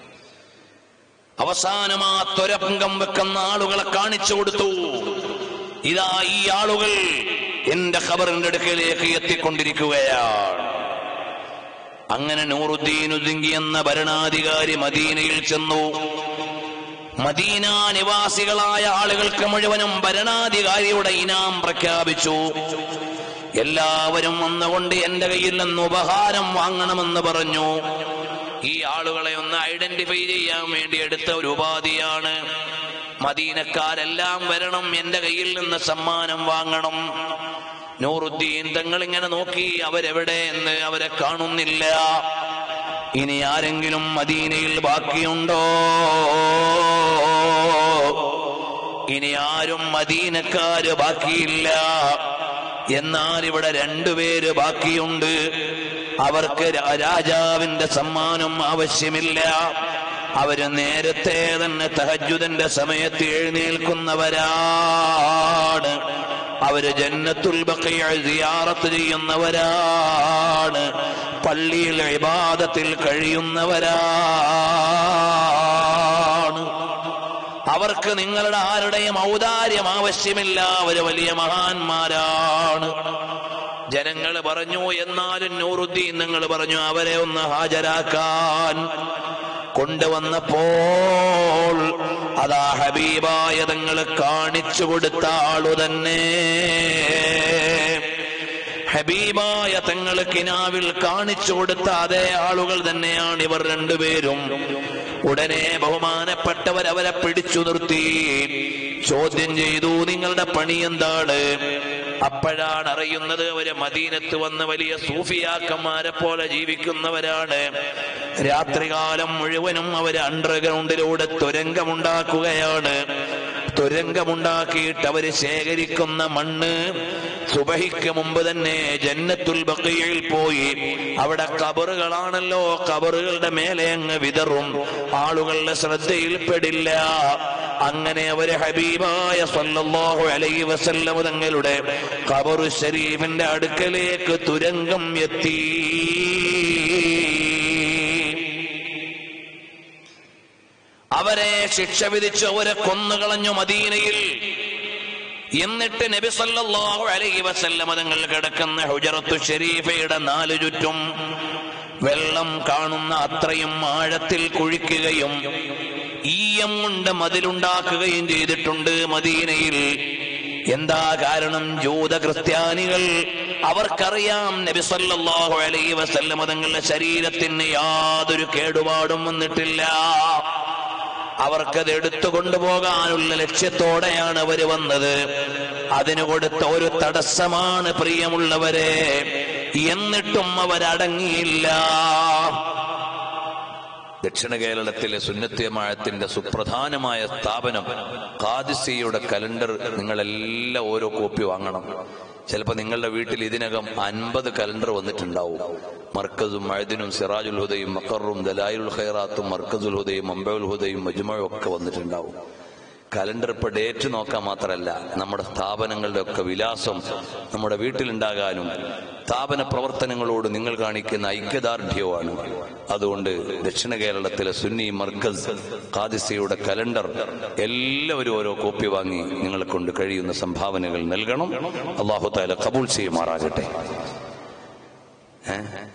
[SPEAKER 1] അവസാനം ആ ത്വരംഗം വെക്കുന്ന ആളുകളെ കാണിച്ചു കൊടുത്തു ഇതാ ഈ ആളുകൾ എന്റെ ഖബറിന്റെ അടുക്കലേക്ക് എത്തിക്കൊണ്ടിരിക്കുകയാണ് അങ്ങനെ നൂറുദ്ദീനുദ്ദിങ്കി എന്ന ഭരണാധികാരി മദീനയിൽ ചെന്നു മദീന നിവാസികളായ ആളുകൾക്ക് മുഴുവനും ഭരണാധികാരിയുടെ ഇനാം പ്രഖ്യാപിച്ചു എല്ലാവരും വന്നുകൊണ്ട് എന്റെ കയ്യിൽ നിന്ന് ഉപഹാരം വാങ്ങണമെന്ന് പറഞ്ഞു ഈ ആളുകളെ ഒന്ന് ഐഡന്റിഫൈ ചെയ്യാൻ വേണ്ടി എടുത്ത ഒരു ഉപാധിയാണ് മദീനക്കാരെല്ലാം വരണം എന്റെ കയ്യിൽ നിന്ന് സമ്മാനം വാങ്ങണം നൂറുദ്ദീൻ തങ്ങൾ ഇങ്ങനെ നോക്കി അവരെവിടെ എന്ന് അവരെ കാണുന്നില്ല ഇനി ആരെങ്കിലും മദീനയിൽ ബാക്കിയുണ്ടോ ഇനി ആരും മദീനക്കാര് ബാക്കിയില്ല എന്നാൽ ഇവിടെ രണ്ടുപേര് ബാക്കിയുണ്ട് അവർക്ക് രാ- രാജാവിന്റെ സമ്മാനം ആവശ്യമില്ല അവര് നേരത്തെ തന്നെ തഹജുദന്റെ സമയത്ത് എഴുന്നേൽക്കുന്നവരാണ് അവര് ജന്നത്തുൽ ബഖിയ സിയാറത്ത് ചെയ്യുന്നവരാണ് പള്ളിയിൽ ഇബാദത്തിൽ കഴിയുന്നവരാണ് അവർക്ക് നിങ്ങളുടെ ആരുടെയും ഔദാര്യം ആവശ്യമില്ല അവര് വലിയ മഹാന്മാരാണ് ജനങ്ങൾ പറഞ്ഞു എന്നാലും നൂറുദ്ദീൻ നിങ്ങൾ പറഞ്ഞു അവരെ ഒന്ന് ഹാജരാക്കാൻ കൊണ്ടുവന്നപ്പോൾ അതാ ഹബീബായ തങ്ങൾ കാണിച്ചു കൊടുത്ത ആളു തന്നെ ഹബീബായ തങ്ങൾ കിനാവിൽ കാണിച്ചു കൊടുത്ത അതേ ആളുകൾ തന്നെയാണ് ഇവർ രണ്ടുപേരും ഉടനെ ബഹുമാനപ്പെട്ടവർ അവരെ പിടിച്ചു നിർത്തി ചോദ്യം ചെയ്തു നിങ്ങളുടെ പണി എന്താണ് അപ്പോഴാണ് അറിയുന്നത് അവര് മദീനത്ത് വന്ന് വലിയ സൂഫിയാക്കന്മാരെ പോലെ ജീവിക്കുന്നവരാണ് രാത്രികാലം മുഴുവനും അവര് അണ്ടർഗ്രൗണ്ടിലൂടെ തുരങ്കമുണ്ടാക്കുകയാണ് തുരങ്കമുണ്ടാക്കിയിട്ട് അവര് ശേഖരിക്കുന്ന മണ്ണ് സുബഹിക്ക് മുമ്പ് തന്നെ ജന്നത്തുൽ ബഖിയയിൽ പോയി അവിടെ കബറുകളാണല്ലോ കബറുകളുടെ മേലെ അങ്ങ് വിതറും ആളുകളുടെ ശ്രദ്ധയിൽപ്പെടില്ല അങ്ങനെ അവര് ഹബീബായ സല്ലല്ലാഹു അലൈഹി വസല്ലം തങ്ങളുടെ ഖബറു ശരീഫിന്റെ അടുക്കലേക്ക് തുരങ്കം എത്തി അവരെ ശിക്ഷ വിധിച്ച് അവരെ കൊന്നുകളഞ്ഞു മദീനയിൽ എന്നിട്ട് നബി സല്ലല്ലാഹു അലൈഹി വസല്ലം തങ്ങൾ കിടക്കുന്ന ഹുജറത്തു ഷരീഫയുടെ നാലു ചുറ്റും വെള്ളം കാണുന്ന അത്രയും ആഴത്തിൽ കുഴിക്കുകയും ഈയം കൊണ്ട് മതിലുണ്ടാക്കുകയും ചെയ്തിട്ടുണ്ട് മദീനയിൽ എന്താ കാരണം ജൂത ക്രിസ്ത്യാനികൾ അവർക്കറിയാം നബി സല്ലല്ലാഹു അലൈഹി വസല്ലം തങ്ങളുടെ ശരീരത്തിന് യാതൊരു കേടുപാടും വന്നിട്ടില്ല അവർക്കത് എടുത്തു കൊണ്ടുപോകാനുള്ള ലക്ഷ്യത്തോടെയാണ് അവര് വന്നത് അതിനു കൊടുത്ത ഒരു തടസ്സമാണ് പ്രിയമുള്ളവരെ എന്നിട്ടും അവരടങ്ങിയില്ല ദക്ഷിണ കേരളത്തിലെ സുന്നത്യമാഴത്തിന്റെ സുപ്രധാനമായ സ്ഥാപനം ഖാദിസിയുടെ കലണ്ടർ നിങ്ങളെല്ലാം ഓരോ കോപ്പി വാങ്ങണം ചിലപ്പോൾ നിങ്ങളുടെ വീട്ടിൽ ഇതിനകം അൻപത് കലണ്ടർ വന്നിട്ടുണ്ടാവും മർക്കസും മഴദിനും സിറാജുൽ ഹുദയും മക്കറും ദലായുൽ ഖൈറാത്തും മർക്കസുൽ ഹുദയും അമ്പയുൽ ഹുദയും മജുമയും ഒക്കെ വന്നിട്ടുണ്ടാവും കലണ്ടർ ഇപ്പൊ ഡേറ്റ് നോക്കാൻ മാത്രമല്ല നമ്മുടെ സ്ഥാപനങ്ങളുടെ ഒക്കെ വിലാസം നമ്മുടെ വീട്ടിലുണ്ടാകാനും സ്ഥാപന പ്രവർത്തനങ്ങളോട് നിങ്ങൾ കാണിക്കുന്ന ഐക്യദാർഢ്യവുമാണ് അതുകൊണ്ട് ദക്ഷിണ കേരളത്തിലെ സുന്നി മർക്കസ് ഖാദിസയുടെ കലണ്ടർ എല്ലാവരും ഓരോ കോപ്പി വാങ്ങി നിങ്ങളെ കൊണ്ട് കഴിയുന്ന സംഭാവനകൾ നൽകണം അള്ളാഹു താല കബൂൾ ചെയ്യുമാറാകട്ടെ ഏ?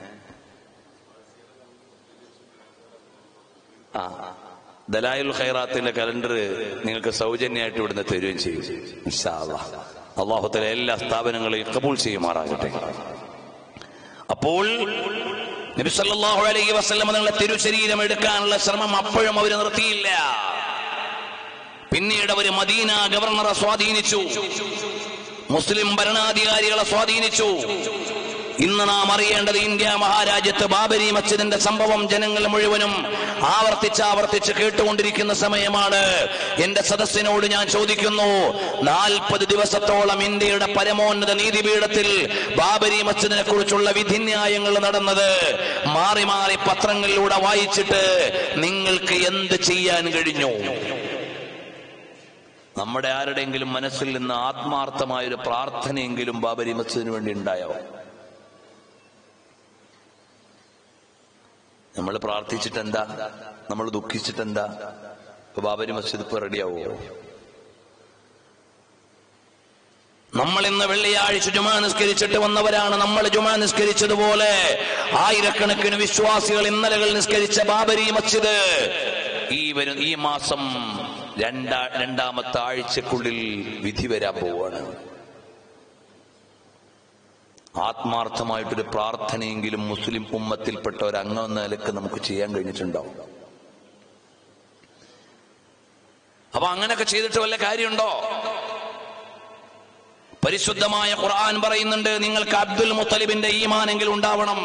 [SPEAKER 1] ആ ദലായുൽ ഖൈറാത്തിന്റെ കലണ്ടർ നിങ്ങൾക്ക് സൗജന്യമായിട്ട് ഇവിടുന്ന് തരുകയും ചെയ്യും ഇൻഷാ അല്ലാഹ്. അള്ളാഹുത്തല എല്ലാ സ്ഥാപനങ്ങളെയും കബൂൾ ചെയ്യുമാറാകട്ടെ അപ്പോൾ നബി സല്ലല്ലാഹു അലൈഹി വസല്ലം നിങ്ങളെ തിരുശരീരം എടുക്കാനുള്ള ശ്രമം അപ്പോഴും അവർ നിർത്തിയില്ല പിന്നീട് അവർ മദീന ഗവർണറെ സ്വാധീനിച്ചു മുസ്ലിം ഭരണാധികാരികളെ സ്വാധീനിച്ചു ഇന്ന് നാം അറിയേണ്ടത് ഇന്ത്യ മഹാരാജ്യത്ത് ബാബരി മസ്ജിദിന്റെ സംഭവം ജനങ്ങൾ മുഴുവനും ആവർത്തിച്ച് ആവർത്തിച്ച് കേട്ടുകൊണ്ടിരിക്കുന്ന സമയമാണ് എന്റെ സദസ്സിനോട് ഞാൻ ചോദിക്കുന്നു നാൽപ്പത് ദിവസത്തോളം ഇന്ത്യയുടെ പരമോന്നത നീതിപീഠത്തിൽ ബാബരി മസ്ജിദിനെ കുറിച്ചുള്ള വിധിന്യായങ്ങൾ നടന്നത് മാറി മാറി പത്രങ്ങളിലൂടെ വായിച്ചിട്ട് നിങ്ങൾക്ക് എന്ത് ചെയ്യാൻ കഴിഞ്ഞു നമ്മുടെ ആരുടെയെങ്കിലും മനസ്സിൽ നിന്ന് ആത്മാർത്ഥമായ ഒരു പ്രാർത്ഥനയെങ്കിലും ബാബരി മസ്ജിദിന് വേണ്ടി ഉണ്ടായോ നമ്മൾ പ്രാർത്ഥിച്ചിട്ട് എന്താ നമ്മൾ ദുഃഖിച്ചിട്ട് എന്താ ഇപ്പൊ ബാബരി മസ്ജിദ് ഇപ്പൊ റെഡിയാവോ നമ്മൾ ഇന്ന് വെള്ളിയാഴ്ച ജുമാ നിസ്കരിച്ചിട്ട് വന്നവരാണ് നമ്മൾ ജുമാ നിസ്കരിച്ചതുപോലെ ആയിരക്കണക്കിന് വിശ്വാസികൾ ഇന്നലകൾ നിസ്കരിച്ച ബാബരി മസ്ജിദ് ഈ വരും ഈ മാസം രണ്ടാ രണ്ടാമത്തെ ആഴ്ചക്കുള്ളിൽ വിധി വരാൻ പോവുകയാണ് ആത്മാർത്ഥമായിട്ടൊരു പ്രാർത്ഥനയെങ്കിലും മുസ്ലിം ഉമ്മത്തിൽപ്പെട്ട ഒരു അംഗം എന്ന നിലക്ക് നമുക്ക് ചെയ്യാൻ കഴിഞ്ഞിട്ടുണ്ടാവും അപ്പൊ അങ്ങനെയൊക്കെ ചെയ്തിട്ട് വല്ല കാര്യമുണ്ടോ പരിശുദ്ധമായ ഖുർആൻ പറയുന്നുണ്ട് നിങ്ങൾക്ക് അബ്ദുൽ മുത്തലിബിന്റെ ഈമാനെങ്കിലും ഉണ്ടാവണം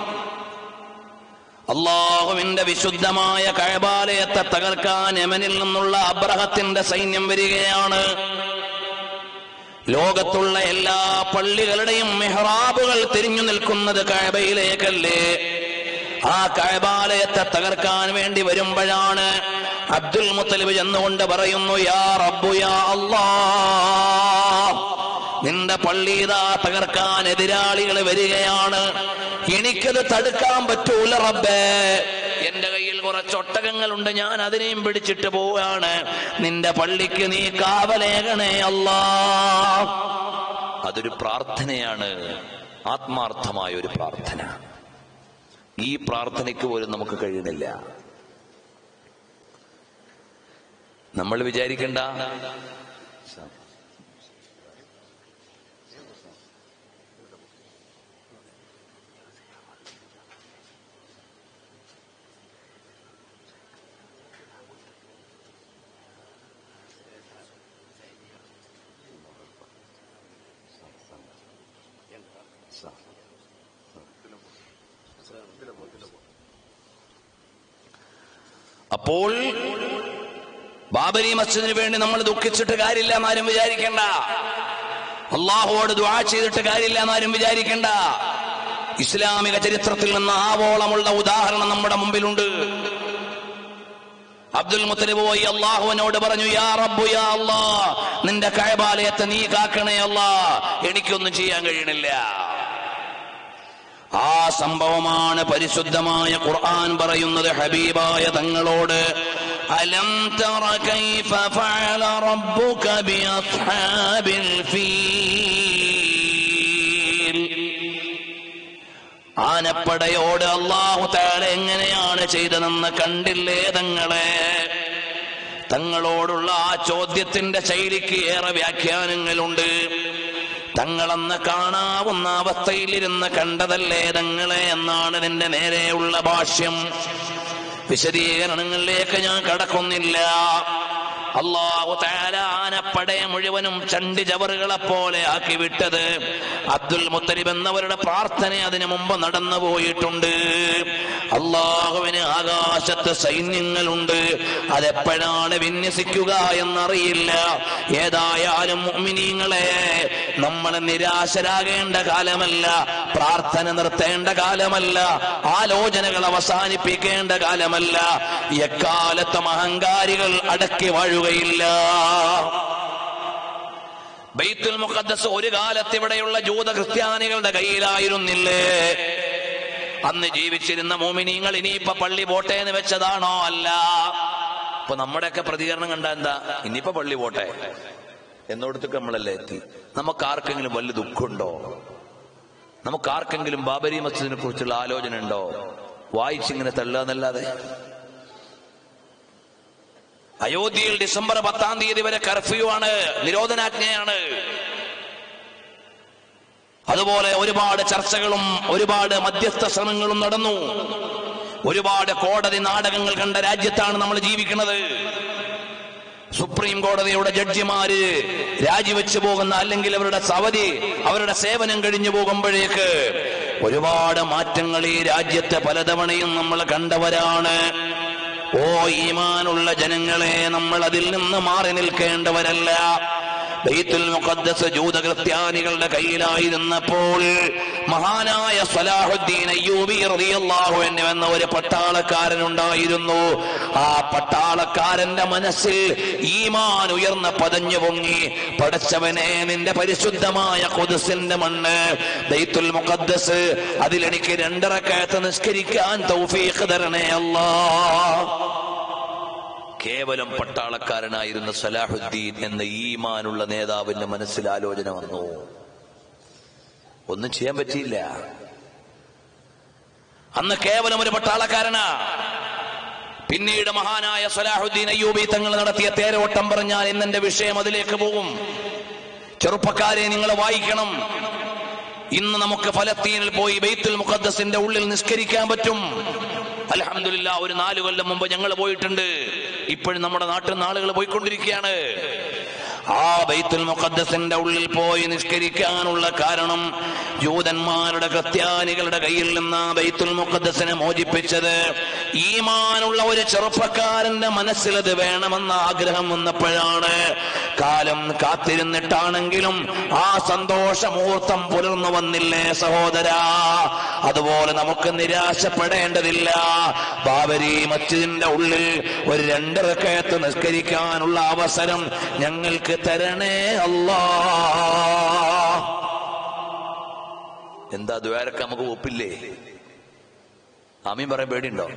[SPEAKER 1] അള്ളാഹുവിന്റെ വിശുദ്ധമായ കഴബാലയത്തെ തകർക്കാൻ യമനിൽ നിന്നുള്ള അബ്രഹത്തിന്റെ സൈന്യം വരികയാണ് ലോകത്തുള്ള എല്ലാ പള്ളികളുടെയും മെഹ്റാബുകൾ തിരിഞ്ഞു നിൽക്കുന്നത് കഴബയിലേക്കല്ലേ ആ കഴബാലയത്തെ തകർക്കാൻ വേണ്ടി വരുമ്പോഴാണ് അബ്ദുൽ മുത്തലിബ് ചെന്നുകൊണ്ട് പറയുന്നു യാ റബ്ബു യാ അല്ലാ നിന്റെ പള്ളിതാ തകർക്കാൻ എതിരാളികൾ വരികയാണ് എനിക്കത് തടുക്കാൻ പറ്റൂല റബ്ബേ എന്റെ കയ്യിൽ കുറച്ച് ഒട്ടകങ്ങളുണ്ട് ഞാൻ അതിനെയും പിടിച്ചിട്ട് പോവുകയാണ് നിന്റെ പള്ളിക്ക് നീ കാവലേകണേ അല്ലാ അതൊരു പ്രാർത്ഥനയാണ് ആത്മാർത്ഥമായ ഒരു പ്രാർത്ഥന ഈ പ്രാർത്ഥനയ്ക്ക് പോലും നമുക്ക് കഴിയണില്ല നമ്മൾ വിചാരിക്കണ്ട അപ്പോൾ ബാബരി മസ്ജിദിന് വേണ്ടി നമ്മൾ ദുഃഖിച്ചിട്ട് കാര്യമില്ല എന്നാരും വിചാരിക്കണ്ട അള്ളാഹുവോട് ദ്വാ ചെയ്തിട്ട് കാര്യമില്ല എന്നാരും വിചാരിക്കണ്ട ഇസ്ലാമിക ചരിത്രത്തിൽ നിന്ന് ആവോളമുള്ള ഉദാഹരണം നമ്മുടെ മുമ്പിലുണ്ട് അബ്ദുൽ മുത്തലിബ് പോയി അള്ളാഹുവിനോട് പറഞ്ഞു യാ റബ്ബു യാ അല്ലാ നിന്റെ കഴബാലയത്തെ നീ കാക്കണേ അല്ലാ എനിക്കൊന്നും ചെയ്യാൻ കഴിയണില്ല ആ സംഭവമാണ് പരിശുദ്ധമായ ഖുർആൻ പറയുന്നത് ഹബീബായ തങ്ങളോട് അലം തറ കൈഫ ഫഅല റബ്ബുക ബി അസ്ഹാബിൽ ഫീൽ ആനപ്പടയോട് അള്ളാഹു താല എങ്ങനെയാണ് ചെയ്തതെന്ന് കണ്ടില്ലേ തങ്ങളെ തങ്ങളോടുള്ള ആ ചോദ്യത്തിന്റെ ശൈലിക്ക് ഏറെ വ്യാഖ്യാനങ്ങളുണ്ട് തങ്ങളെന്ന് കാണാവുന്ന അവസ്ഥയിലിരുന്ന് കണ്ടതല്ലേ തങ്ങളെ എന്നാണ് നിന്റെ നേരെയുള്ള ഭാഷ്യം വിശദീകരണങ്ങളിലേക്ക് ഞാൻ കടക്കുന്നില്ല അള്ളാഹു താല ആന ആനപ്പടയെ മുഴുവനും ചണ്ടി ചവറുകളെ പോലെ ആക്കി വിട്ടത് അബ്ദുൽ മുത്തലിബ് എന്നവരുടെ പ്രാർത്ഥന അതിനു മുമ്പ് നടന്നു പോയിട്ടുണ്ട് അള്ളാഹുവിന് ആകാശത്ത് സൈന്യങ്ങളുണ്ട് അതെപ്പോഴാണ് വിന്യസിക്കുക എന്നറിയില്ല ഏതായാലും മുഅ്മിനീങ്ങളെ നമ്മൾ നിരാശരാകേണ്ട കാലമല്ല പ്രാർത്ഥന നിർത്തേണ്ട കാലമല്ല ആലോചനകൾ അവസാനിപ്പിക്കേണ്ട കാലമല്ല എക്കാലത്തും അഹങ്കാരികൾ അടക്കി വാഴുകയില്ല ബൈത്തുൽ മുഖദ്ദസ് ഒരു കാലത്ത് ഇവിടെയുള്ള ജൂത ക്രിസ്ത്യാനികളുടെ കയ്യിലായിരുന്നില്ലേ അന്ന് ജീവിച്ചിരുന്ന മോമിനിങ്ങൾ ഇനിയിപ്പൊ പള്ളി പോട്ടെ എന്ന് വെച്ചതാണോ അല്ല ഇപ്പൊ നമ്മുടെയൊക്കെ പ്രതികരണം കണ്ട എന്താ ഇനിയിപ്പൊ പള്ളി പോട്ടെ എന്നോടത്തേക്ക് നമ്മളല്ലേ എത്തി നമുക്ക് ആർക്കെങ്കിലും വലിയ ദുഃഖമുണ്ടോ നമുക്ക് ആർക്കെങ്കിലും ബാബരി മസ്ജിദിനെ കുറിച്ചുള്ള ആലോചന ഉണ്ടോ വായിച്ചിങ്ങനെ തള്ളുകയെന്നല്ലാതെ അയോധ്യയിൽ ഡിസംബർ പത്താം തീയതി വരെ കർഫ്യൂ ആണ് നിരോധനാജ്ഞയാണ് അതുപോലെ ഒരുപാട് ചർച്ചകളും ഒരുപാട് മധ്യസ്ഥ ശ്രമങ്ങളും നടന്നു ഒരുപാട് കോടതി നാടകങ്ങൾ കണ്ട രാജ്യത്താണ് നമ്മൾ ജീവിക്കുന്നത് സുപ്രീം കോടതിയുടെ ജഡ്ജിമാര് രാജിവെച്ചു പോകുന്ന അല്ലെങ്കിൽ അവരുടെ സവധി അവരുടെ സേവനം കഴിഞ്ഞു പോകുമ്പോഴേക്ക് ഒരുപാട് മാറ്റങ്ങൾ ഈ രാജ്യത്തെ പലതവണയും നമ്മൾ കണ്ടവരാണ് ഓ ഈമാനുള്ള ജനങ്ങളെ നമ്മൾ അതിൽ നിന്ന് മാറി നിൽക്കേണ്ടവരല്ല ബൈത്തുൽ മുഖദ്ദസ് ജൂത ക്രിസ്ത്യാനികളുടെ കയ്യിലായിരുന്നപ്പോൾ മഹാനായ സലാഹുദ്ദീൻ അയ്യൂബി റളിയല്ലാഹു അൻഹു എന്ന ഒരു പട്ടാളക്കാരൻ ഉണ്ടായിരുന്നു ആ പട്ടാളക്കാരന്റെ മനസ്സിൽ ഈമാൻ ഉയർന്ന പതഞ്ഞു പൊങ്ങി പടച്ചവനെ നിന്റെ പരിശുദ്ധമായ കൊതുസിന്റെ മണ്ണ് ബൈത്തുൽ മുഖദ്ദസ് അതിലെനിക്ക് രണ്ടറക്കയത്ത് നിസ്കരിക്കാൻ തൗഫീഖ് തരണേ അല്ലാ കേവലം പട്ടാളക്കാരനായിരുന്ന സലാഹുദ്ദീൻ എന്ന ഈമാനുള്ള നേതാവിന്റെ മനസ്സിൽ ആലോചന വന്നു ഒന്നും ചെയ്യാൻ പറ്റിയില്ല അന്ന് കേവലം ഒരു പട്ടാളക്കാരനാ പിന്നീട് മഹാനായ സലാഹുദ്ദീൻ അയ്യൂബി തങ്ങൾ നടത്തിയ തേരോട്ടം പറഞ്ഞാൽ ഇന്നെന്റെ വിഷയം അതിലേക്ക് പോകും ചെറുപ്പക്കാരെ നിങ്ങൾ വായിക്കണം ഇന്ന് നമുക്ക് ഫലസ്തീനിൽ പോയി ബൈത്തുൽ മുഖദ്ദസിന്റെ ഉള്ളിൽ നിസ്കരിക്കാൻ പറ്റും അലഹമില്ല ഒരു നാലു കൊല്ലം മുമ്പ് ഞങ്ങൾ പോയിട്ടുണ്ട് ഇപ്പോഴും നമ്മുടെ നാട്ടിൽ നിന്ന് ആളുകൾ പോയിക്കൊണ്ടിരിക്കുകയാണ് ആ ബൈത്തുൽ മുഖദ്ദസിന്റെ ഉള്ളിൽ പോയി നിഷ്കരിക്കാനുള്ള കാരണം ജൂതന്മാരുടെ ക്രിസ്ത്യാനികളുടെ കയ്യിൽ നിന്ന് ആ ബൈത്തുൽ മുഖദ്ദസിനെ മോചിപ്പിച്ചത് ഈമാനുള്ള ഒരു ചെറുപ്പക്കാരന്റെ മനസ്സിൽ അത് വേണമെന്ന ആഗ്രഹം വന്നപ്പോഴാണ് കാലം കാത്തിരുന്നിട്ടാണെങ്കിലും ആ സന്തോഷ മുഹൂർത്തം പുലർന്നു വന്നില്ലേ സഹോദരാ അതുപോലെ നമുക്ക് നിരാശപ്പെടേണ്ടതില്ല ബാബരി മസ്ജിദിന്റെ ഉള്ളിൽ ഒരു രണ്ടിറക്കയത്ത് നിസ്കരിക്കാനുള്ള അവസരം ഞങ്ങൾക്ക് തരണേ അല്ലാ എന്താ ദ്വാരക്ക് നമുക്ക് ഒപ്പില്ലേ ആമീൻ പറയാൻ പേടിയുണ്ടോ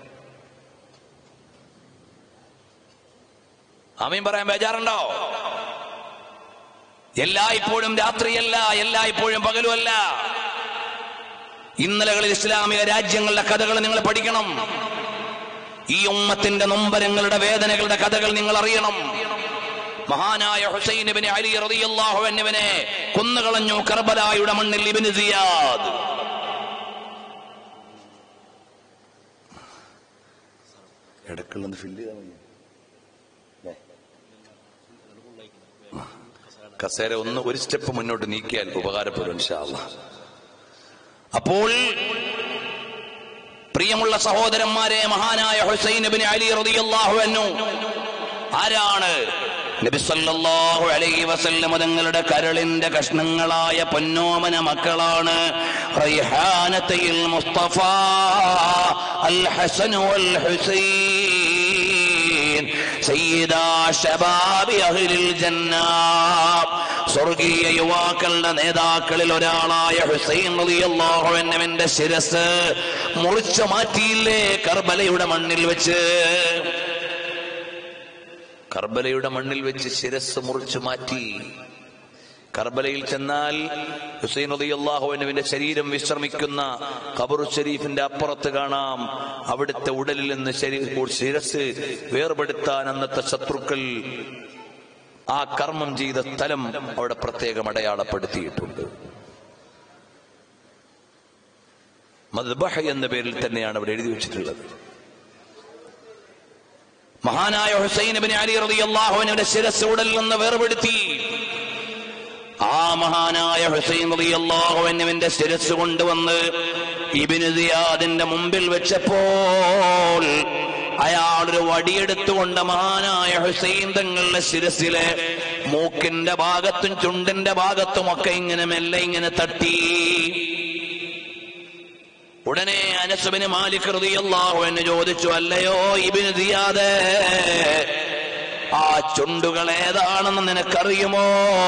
[SPEAKER 1] ആമീൻ പറയാൻ ബേജാറുണ്ടോ എല്ലായ്പ്പോഴും രാത്രിയല്ല എല്ലായ്പ്പോഴും പകലുമല്ല ഇന്നലകളിൽ ഇസ്ലാമിക രാജ്യങ്ങളുടെ കഥകൾ നിങ്ങൾ പഠിക്കണം ഈ ഉമ്മത്തിന്റെ നൊമ്പരങ്ങളുടെ വേദനകളുടെ കഥകൾ നിങ്ങൾ അറിയണം മഹാനായ ഹുസൈൻ ഇബ്നു അലി റളിയല്ലാഹു അൻഹുവിനെ കൊന്നുകളഞ്ഞു കർബലായുടെ മണ്ണിൽ ഇബ്നു സിയാദ് ഇടക്കുള്ളത് ഫില്ല് ചെയ്താൽ മതി ല്ലേ? കസേര ഒന്ന് ഒരു സ്റ്റെപ്പ് മുന്നോട്ട് നീക്കിയാൽ ഉപകാരപ്പെടും ഇൻഷാ അല്ലാഹ്. അപ്പോൾ പ്രിയമുള്ള സഹോദരന്മാരെ മഹാനായ ഹുസൈൻ ബിൻ അലി റളിയല്ലാഹു അൻഹു ആരാണ് നബി സല്ലല്ലാഹു അലൈഹി വസല്ലം തങ്ങളുടെ കരളിന്റെ കഷ്ണങ്ങളായ പൊന്നോമന മക്കളാണ് റൈഹാനത്തയിൽ മുസ്തഫ അൽ ഹസൻ വൽ ഹുസൈൻ സയ്യിദാ ശബാബി അഹ്ലിൽ ജന്ന സ്വർഗീയ യുവാക്കളുടെ നേതാക്കളിൽ ഒരാളായ ഹുസൈൻ റളിയല്ലാഹു അൻഹുവിന്റെ ശിരസ് മുറിച്ചു മാറ്റിയില്ലേ കർബലയുടെ മണ്ണിൽ വെച്ച് കർബലയുടെ മണ്ണിൽ വെച്ച് ശിരസ് മുറിച്ചു മാറ്റി കർബലയിൽ ചെന്നാൽ ഹുസൈൻ അള്ളാഹുവിന്റെ ശരീരം വിശ്രമിക്കുന്ന ഖബറു ഷരീഫിന്റെ അപ്പുറത്ത് കാണാം അവിടുത്തെ ഉടലിൽ നിന്ന് ശരീ- ശിരസ് വേർപെടുത്താൻ അന്നത്തെ ശത്രുക്കൾ ആ കർമ്മം ചെയ്ത സ്ഥലം അവിടെ പ്രത്യേകം അടയാളപ്പെടുത്തിയിട്ടുണ്ട് മദ്ബഹ എന്ന പേരിൽ തന്നെയാണ് അവിടെ എഴുതി വെച്ചിട്ടുള്ളത് മഹാനായ ഹുസൈൻ ബിൻ അലി റളിയല്ലാഹുവിന്റെ ശിരസ് ഉടലിൽ നിന്ന് വേർപെടുത്തി ആ മഹാനായ ഹുസൈൻ റളിയല്ലാഹുവിന്റെ ശിരസ് കൊണ്ടുവന്ന് ഇബ്നു സിയാദിന്റെ മുമ്പിൽ വെച്ചപ്പോൾ അയാളൊരു വടിയെടുത്തുകൊണ്ട് മഹാനായ ഹുസൈൻ തങ്ങളുടെ ശിരസിലെ മൂക്കിന്റെ ഭാഗത്തും ചുണ്ടിന്റെ ഭാഗത്തും ഒക്കെ ഇങ്ങനെ മെല്ലെ ഇങ്ങനെ തട്ടി ഉടനെ അനസുബിന് മാലിക് റളിയല്ലാഹു എന്ന് ചോദിച്ചു അല്ലയോ ഇബിന് ദിയാദേ ആ ചുണ്ടുകൾ ഏതാണെന്ന് നിനക്കറിയുമോ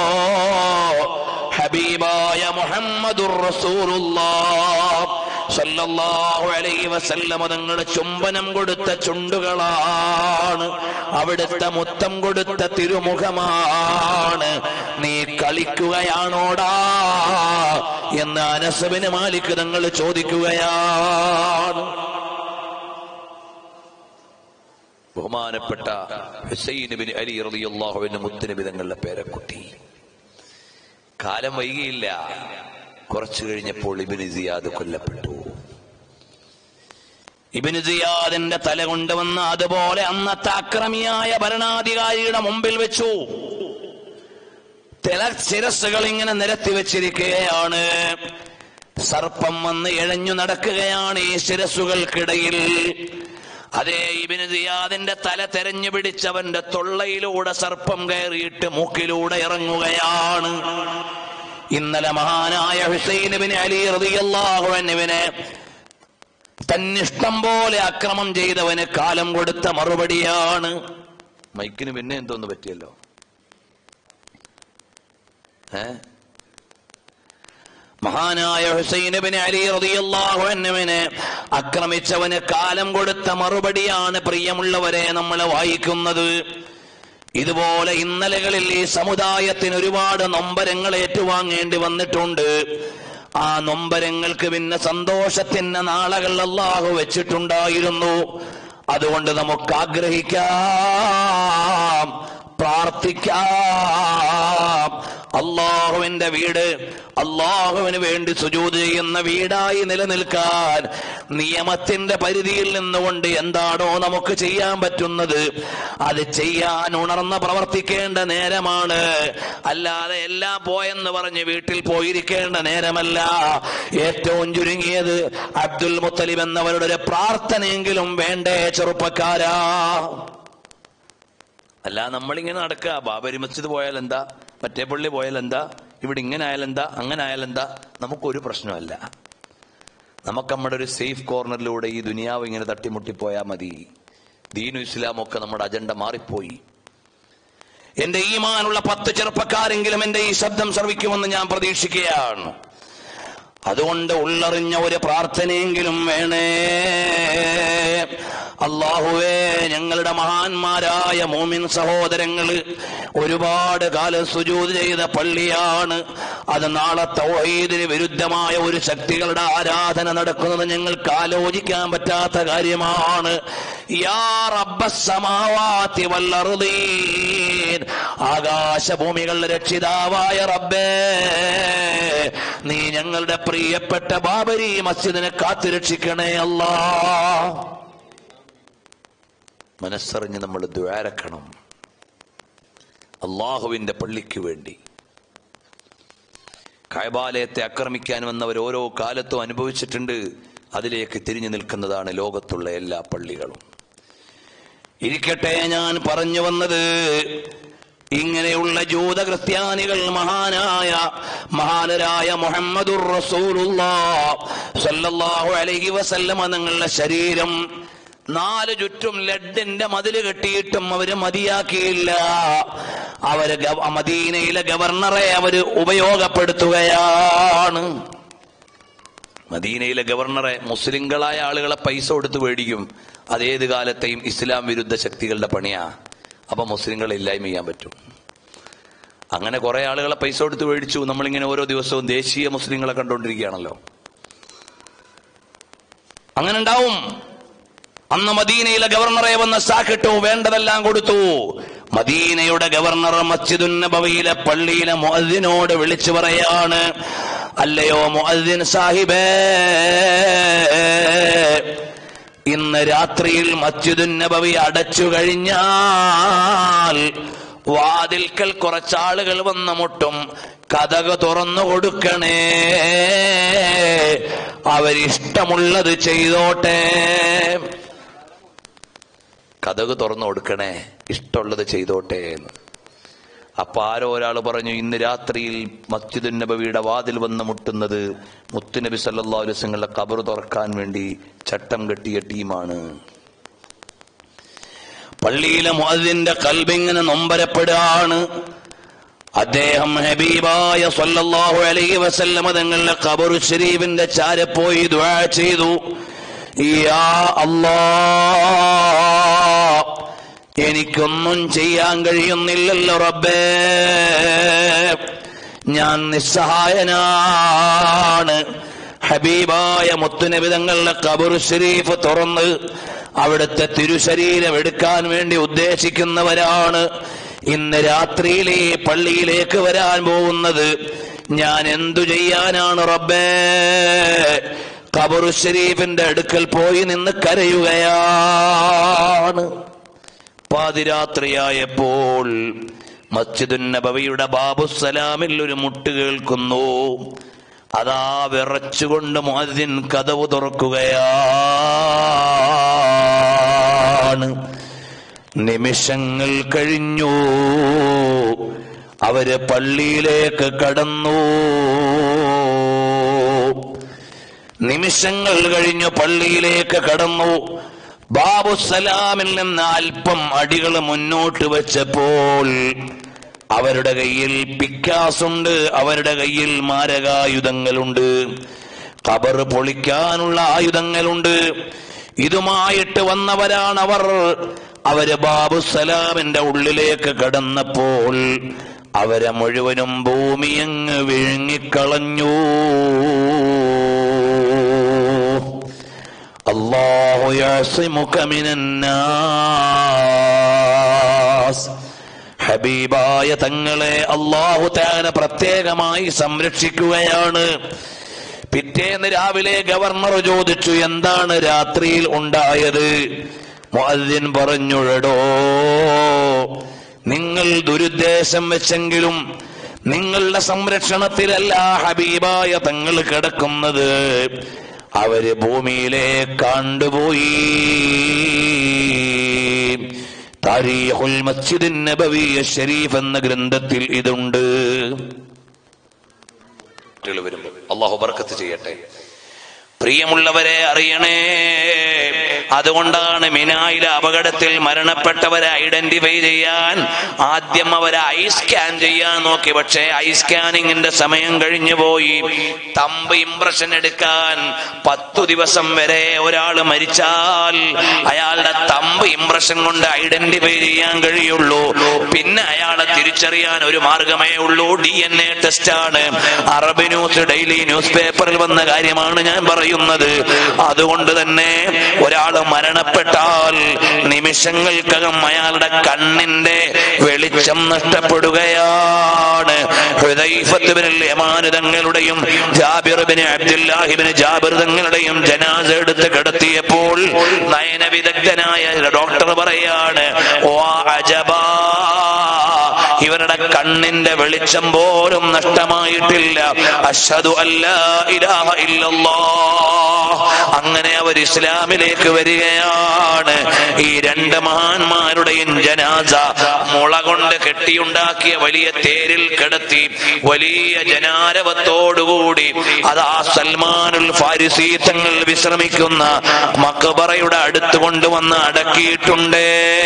[SPEAKER 1] ഹബീബായ മുഹമ്മദുർ റസൂലുള്ളാഹ് സല്ലല്ലാഹു അലൈഹി വസല്ലമ തങ്ങൾ ചുംബനം കൊടുത്ത ചുണ്ടുകളാണ് അവിടുത്തെ മുത്തം കൊടുത്ത തിരുമുഖമാണ് നീ കളിക്കുകയാണോടാ എന്ന് അനസബിന് മാലിക് തങ്ങൾ ചോദിക്കുകയാണ് ബഹുമാനപ്പെട്ട ഹുസൈൻ ബിൻ അലി റളിയല്ലാഹുവിന്റെ മുത്തുനബി തങ്ങളുടെ പേരക്കുട്ടി കാലം വൈകിയില്ല കുറച്ചു കഴിഞ്ഞപ്പോൾ ഇബിന് സിയാദ് കൊല്ലപ്പെട്ടു ഇബിന് സിയാദിന്റെ തല കൊണ്ടുവന്ന് അതുപോലെ അന്നത്തെ അക്രമിയായ ഭരണാധികാരിയുടെ മുമ്പിൽ വെച്ചു തില ശിരസ്സുകൾ ഇങ്ങനെ നിരത്തി വെച്ചിരിക്കുകയാണ് സർപ്പം വന്ന് ഇഴഞ്ഞു നടക്കുകയാണ് ഈ ശിരസ്സുകൾക്കിടയിൽ അതേ ഇബിന് സിയാദിന്റെ തല തെരഞ്ഞു പിടിച്ചവന്റെ തൊള്ളയിലൂടെ സർപ്പം കയറിയിട്ട് മൂക്കിലൂടെ ഇറങ്ങുകയാണ് ഇന്നലെ മഹാനായ ഹുസൈൻ ബിൻ അലി റളിയല്ലാഹു അൻഹുവിനെ തന്നിഷ്ടം പോലെ അക്രമം ചെയ്തവന് കാലം കൊടുത്ത മറുപടിയാണ് മൈക്കിന് പിന്നെ എന്തോന്ന് പറ്റിയല്ലോ ഏ മഹാനായ ഹുസൈൻ ബിൻ അലി റളിയല്ലാഹു അൻഹുവിനെ ആക്രമിച്ചവന് കാലം കൊടുത്ത മറുപടിയാണ് പ്രിയമുള്ളവരെ നമ്മൾ വായിക്കുന്നത് ഇതുപോലെ ഇന്നലകളിൽ ഈ സമുദായത്തിന് ഒരുപാട് നൊമ്പരങ്ങൾ ഏറ്റുവാങ്ങേണ്ടി വന്നിട്ടുണ്ട് ആ നൊമ്പരങ്ങൾക്ക് പിന്നെ സന്തോഷത്തിന്റെ നാളകൾ അല്ലാഹു വെച്ചിട്ടുണ്ടായിരുന്നു അതുകൊണ്ട് നമുക്ക് ആഗ്രഹിക്കാം പ്രാർത്ഥിക്കാം അള്ളാഹുവിന്റെ വീട് അള്ളാഹുവിന് വേണ്ടി സുജൂത് ചെയ്യുന്ന വീടായി നിലനിൽക്കാൻ നിയമത്തിന്റെ പരിധിയിൽ നിന്നുകൊണ്ട് എന്താണോ നമുക്ക് ചെയ്യാൻ പറ്റുന്നത് അത് ചെയ്യാൻ ഉണർന്ന് പ്രവർത്തിക്കേണ്ട നേരമാണ് അല്ലാതെ എല്ലാം പോയെന്ന് പറഞ്ഞ് വീട്ടിൽ പോയിരിക്കേണ്ട നേരമല്ല ഏറ്റവും ചുരുങ്ങിയത് അബ്ദുൽ മുത്തലിബ് എന്നവരുടെ ഒരു പ്രാർത്ഥനയെങ്കിലും വേണ്ടേ ചെറുപ്പക്കാരാ അല്ല നമ്മളിങ്ങനെ നടക്കുക ബാബരി മസ്ജിദ് പോയാൽ എന്താ മറ്റേ പള്ളി പോയാൽ എന്താ ഇവിടെ ഇങ്ങനെ ആയാലെന്താ അങ്ങനെ ആയാലെന്താ നമുക്കൊരു പ്രശ്നമല്ല നമുക്ക് നമ്മുടെ ഒരു സേഫ് കോർണറിലൂടെ ഈ ദുനിയാവ് ഇങ്ങനെ തട്ടിമുട്ടിപ്പോയാൽ മതി ദീനു ഇസ്ലാമൊക്കെ നമ്മുടെ അജണ്ട മാറിപ്പോയി എന്റെ ഈമാനുള്ള പത്ത് ചെറുപ്പക്കാരെങ്കിലും എന്റെ ഈ ശബ്ദം ശ്രവിക്കുമെന്ന് ഞാൻ പ്രതീക്ഷിക്കുകയാണ് അതുകൊണ്ട് ഉള്ളറിഞ്ഞ ഒരു പ്രാർത്ഥനയെങ്കിലും വേണേ അള്ളാഹുവേ ഞങ്ങളുടെ മഹാന്മാരായ മോമിൻ സഹോദരങ്ങള് ഒരുപാട് കാലം സുജൂത് ചെയ്ത പള്ളിയാണ് അത് നാളെ തൗഹീദിന് വിരുദ്ധമായ ഒരു ശക്തികളുടെ ആരാധന നടക്കുന്നത് ഞങ്ങൾക്ക് ആലോചിക്കാൻ പറ്റാത്ത കാര്യമാണ് യാ റബ്ബസ്സമാവാതി വല്ലറുദീൻ ആകാശഭൂമികളുടെ രക്ഷിതാവായ റബ്ബേ നീ ഞങ്ങളുടെ പ്രിയപ്പെട്ട ബാബരി മസ്ജിദിനെ കാത്തുരക്ഷിക്കണേ അല്ലാ മനസ്സറിഞ്ഞ് നമ്മൾ ദ്വാരക്കണം അള്ളാഹുവിന്റെ പള്ളിക്ക് വേണ്ടി കൈബാലയത്തെ ആക്രമിക്കാൻ വന്നവർ ഓരോ കാലത്തും അനുഭവിച്ചിട്ടുണ്ട് അതിലേക്ക് തിരിഞ്ഞു നിൽക്കുന്നതാണ് ലോകത്തുള്ള എല്ലാ പള്ളികളും ഇരിക്കട്ടെ ഞാൻ പറഞ്ഞു വന്നത് ഇങ്ങനെയുള്ള ജൂത ക്രിസ്ത്യാനികൾ മഹാനായ മഹാനരായ മുഹമ്മദുർ റസൂലുള്ളാഹ് സല്ലല്ലാഹു അലൈഹി വസല്ലമ നിങ്ങളുടെ ശരീരം നാല് ചുറ്റും ലഡിന്റെ മതില് കെട്ടിയിട്ടും അവര് മതിയാക്കിയില്ല അവര് ഗവ- മദീനയിലെ ഗവർണറെ അവര് ഉപയോഗപ്പെടുത്തുകയാണ് മദീനയിലെ ഗവർണറെ മുസ്ലിങ്ങളായ ആളുകളെ പൈസ കൊടുത്ത് മേടിക്കും അതേത് കാലത്തെയും ഇസ്ലാം വിരുദ്ധ ശക്തികളുടെ പണിയാ അപ്പൊ മുസ്ലിങ്ങളെ ഇല്ലായ്മ ചെയ്യാൻ പറ്റും അങ്ങനെ കുറെ ആളുകളെ പൈസ കൊടുത്ത് മേടിച്ചു നമ്മളിങ്ങനെ ഓരോ ദിവസവും ദേശീയ മുസ്ലിങ്ങളെ കണ്ടുകൊണ്ടിരിക്കുകയാണല്ലോ അങ്ങനെ ഉണ്ടാവും അന്ന് മദീനയിലെ ഗവർണറെ വന്ന് സാക്കിട്ടു വേണ്ടതെല്ലാം കൊടുത്തു മദീനയുടെ ഗവർണർ മസ്ജിദുൻ നബവിയിലെ പള്ളിയിലെ മുഅദ്ദിനോട് വിളിച്ചു പറയാണ് അല്ലയോ മുഅദ്ദിൻ സാഹിബേ ഇന്ന് രാത്രിയിൽ മസ്ജിദുൻ നബവി അടച്ചു കഴിഞ്ഞാൽ വാതിൽക്കൽ കുറച്ചാളുകൾ വന്ന് മുട്ടും കഥക തുറന്നു കൊടുക്കണേ അവരിഷ്ടമുള്ളത് ചെയ്തോട്ടെ കഥക് തുറന്നു കൊടുക്കണേ ഇഷ്ടമുള്ളത് ചെയ്തോട്ടെ എന്ന് അപ്പൊ ആരോ ഒരാൾ പറഞ്ഞു ഇന്ന് രാത്രിയിൽ മസ്ജിദുൻ നബവിയുടെ വാതിൽ വന്ന് മുട്ടുന്നത് മുത്തുനബി സല്ലാ അലുസങ്ങളുടെ കബർ തുറക്കാൻ വേണ്ടി ചട്ടം കെട്ടിയ ടീമാണ് പള്ളിയിലെ മുഅദ്ദിന്റെ കൽബിങ്ങനെ നൊമ്പരപ്പെടുകയാണ് അദ്ദേഹം ഹബീബായ സല്ലല്ലാഹു അലൈഹി വസല്ലമ തങ്ങളുടെ ഖബർ ഷരീഫിന്റെ ചാരെ പോയി ദുആ ചെയ്തു യാ അല്ലാ എനിക്കൊന്നും ചെയ്യാൻ കഴിയുന്നില്ലല്ലോ റബ്ബേ ഞാൻ നിസ്സഹായനാണ് ഹബീബായ മുത്തുനബി തങ്ങളുടെ ഖബർ ഷരീഫ് തുറന്ന് അവിടുത്തെ തിരുശരീരം എടുക്കാൻ വേണ്ടി ഉദ്ദേശിക്കുന്നവരാണ് ഇന്ന് രാത്രിയിലെ പള്ളിയിലേക്ക് വരാൻ പോകുന്നത് ഞാൻ എന്തു ചെയ്യാനാണ് റബ്ബേ ഖബറു ഷരീഫിന്റെ അടുക്കൽ പോയി നിന്ന് കരയുകയാണ് പാതിരാത്രിയായപ്പോൾ മസ്ജിദുൻ നബവിയുടെ ബാബുസലാമിൽ ഒരു മുട്ട് കേൾക്കുന്നു അതാ വിറച്ചുകൊണ്ട് മുഅദ്ദിൻ കതവ് തുറക്കുകയാണ് നിമിഷങ്ങൾ കഴിഞ്ഞു അവര് പള്ളിയിലേക്ക് കടന്നു നിമിഷങ്ങൾ കഴിഞ്ഞു പള്ളിയിലേക്ക് കടന്നു ബാബുസലാമിൽ നിന്ന് അല്പം അടികൾ മുന്നോട്ട് വെച്ചപ്പോൾ അവരുടെ കയ്യിൽ പിക്കാസുണ്ട് അവരുടെ കയ്യിൽ മാരകായുധങ്ങളുണ്ട് കബർ പൊളിക്കാനുള്ള ആയുധങ്ങളുണ്ട് ഇതുമായിട്ട് വന്നവരാണ് അവർ അവര് ബാബുസലാമിന്റെ ഉള്ളിലേക്ക് കടന്നപ്പോൾ അവരെ മുഴുവനും ഭൂമിയങ്ങ് വിഴുങ്ങിക്കളഞ്ഞു അള്ളാഹു യഅസിമുക മിനന്നാസ് ഹബീബായ തങ്ങളെ അള്ളാഹു താന പ്രത്യേകമായി സംരക്ഷിക്കുകയാണ് പിറ്റേന്ന് രാവിലെ ഗവർണർ ചോദിച്ചു എന്താണ് രാത്രിയിൽ ഉണ്ടായത് മുഅദ്ദിൻ പറഞ്ഞുഴടോ നിങ്ങൾ ദുരുദ്ദേശം വെച്ചെങ്കിലും നിങ്ങളുടെ സംരക്ഷണത്തിലല്ല ഹബീബായ തങ്ങൾ കിടക്കുന്നത് അവര് ഭൂമിയിലെ കണ്ടുപോയി താരീഖുൽ മസ്ജിദിൻ നബവി ഷരീഫ് എന്ന ഗ്രന്ഥത്തിൽ ഇതുണ്ട് വരുമ്പോൾ അള്ളാഹു ബർക്കത്ത് ചെയ്യട്ടെ പ്രിയമുള്ളവരെ അറിയണേ അതുകൊണ്ടാണ് മിനായിലെ അപകടത്തിൽ മരണപ്പെട്ടവരെ ഐഡന്റിഫൈ ചെയ്യാൻ ആദ്യം അവരെ ഐ സ്കാൻ ചെയ്യാൻ നോക്കി പക്ഷേ ഐ സ്കാനിങ്ങിന്റെ സമയം കഴിഞ്ഞു പോയി തമ്പ് ഇംപ്രഷൻ എടുക്കാൻ പത്തു ദിവസം വരെ ഒരാൾ മരിച്ചാൽ അയാളുടെ തമ്പ് ഇംപ്രഷൻ കൊണ്ട് ഐഡന്റിഫൈ ചെയ്യാൻ കഴിയുള്ളൂ പിന്നെ അയാളെ തിരിച്ചറിയാൻ ഒരു മാർഗമേ ഉള്ളൂ ഡി എൻ എ ടെസ്റ്റ് ആണ് അറബ് ന്യൂസ് ഡെയിലി ന്യൂസ് പേപ്പറിൽ വന്ന കാര്യമാണ് ഞാൻ പറയുന്നത് അതുകൊണ്ട് തന്നെ ഒരാൾ മരണപ്പെട്ടാൽ നിമിഷങ്ങൾക്കകം അയാളുടെ കണ്ണിന്റെ വെളിച്ചം നഷ്ടപ്പെടുകയാണ് ഹുദൈഫത്ത് ബിനുൽ യമാൻ തങ്ങളുടെയും ജാബിർ ബിൻ അബ്ദുല്ലാഹിബിന് ജാബിർ തങ്ങളുടെയും ജനാസ എടുത്ത് കിടത്തിയപ്പോൾ നയന വിദഗ്ധനായ ഡോക്ടർ പറയാണ് ഓ അജബാ ഇവരുടെ കണ്ണിന്റെ വെളിച്ചം പോലും നഷ്ടമായിട്ടില്ല അഷ്ഹദു അല്ലാ ഇലാഹ ഇല്ലല്ലാഹ് അങ്ങനെ അവർ ഇസ്ലാമിലേക്ക് വരികയാണ് ഈ രണ്ട് മഹാന്മാരുടെയും ജനാസ മുള കൊണ്ട് കെട്ടിയുണ്ടാക്കിയ വലിയ തേരിൽ കിടത്തി വലിയ ജനാരവത്തോടുകൂടി അതാ സൽമാനുൽ ഫാരിസി തങ്ങൾ വിശ്രമിക്കുന്ന മക്ബറയുടെ അടുത്ത് കൊണ്ടുവന്ന് അടക്കിയിട്ടുണ്ട്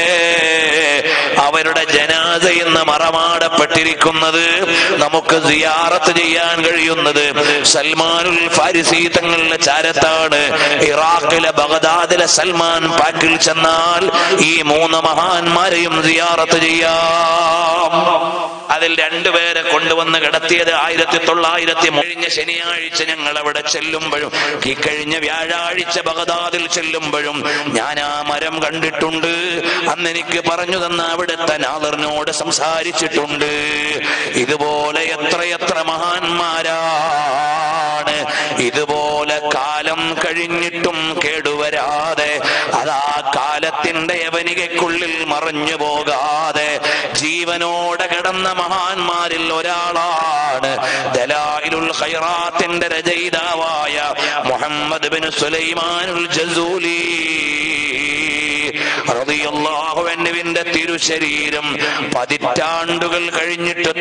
[SPEAKER 1] അവരുടെ ജനാസ ഇന്ന് മറമാടപ്പെട്ടിരിക്കുന്നത് നമുക്ക് സിയാറത്ത് ചെയ്യാൻ കഴിയുന്നത് സൽമാനുൽ ഫാരിസി തങ്ങളുടെ ചാരത്താണ് ഇറാഖിലെ ബഗദാദിലെ സൽമാൻ പാക്കിൽ ചെന്നാൽ ഈ മൂന്ന് മഹാന്മാരെയും സിയാറത്ത് ചെയ്യാം അതിൽ രണ്ടുപേരെ കൊണ്ടുവന്ന് കിടത്തിയത് ആയിരത്തി തൊള്ളായിരത്തി കഴിഞ്ഞ ശനിയാഴ്ച ഞങ്ങൾ അവിടെ ചെല്ലുമ്പോഴും ഈ കഴിഞ്ഞ വ്യാഴാഴ്ച ബഗദാദിൽ ചെല്ലുമ്പോഴും ഞാൻ ആ മരം കണ്ടിട്ടുണ്ട് അന്ന് എനിക്ക് പറഞ്ഞു തന്ന അവിടുത്തെ നാദറിനോട് സംസാരിച്ചിട്ടുണ്ട് ഇതുപോലെ എത്രയെത്ര മഹാന്മാരാണ് ഇതുപോലെ കാലം കഴിഞ്ഞിട്ടും കേടുവരാതെ തന്റെ യവനികയ്ക്കുള്ളിൽ മറഞ്ഞു പോകാതെ ജീവനോടെ കിടന്ന മഹാന്മാരിൽ ഒരാളാണ് ദലായിലുൽ ഖൈറാത്തിന്റെ രചയിതാവായ മുഹമ്മദ് ബിൻ സുലൈമാനുൽ ജസൂലി റളിയല്ലാഹുവിന്റെ തിരുശരീരം പതിറ്റാണ്ടുകൾ കഴിഞ്ഞിട്ട്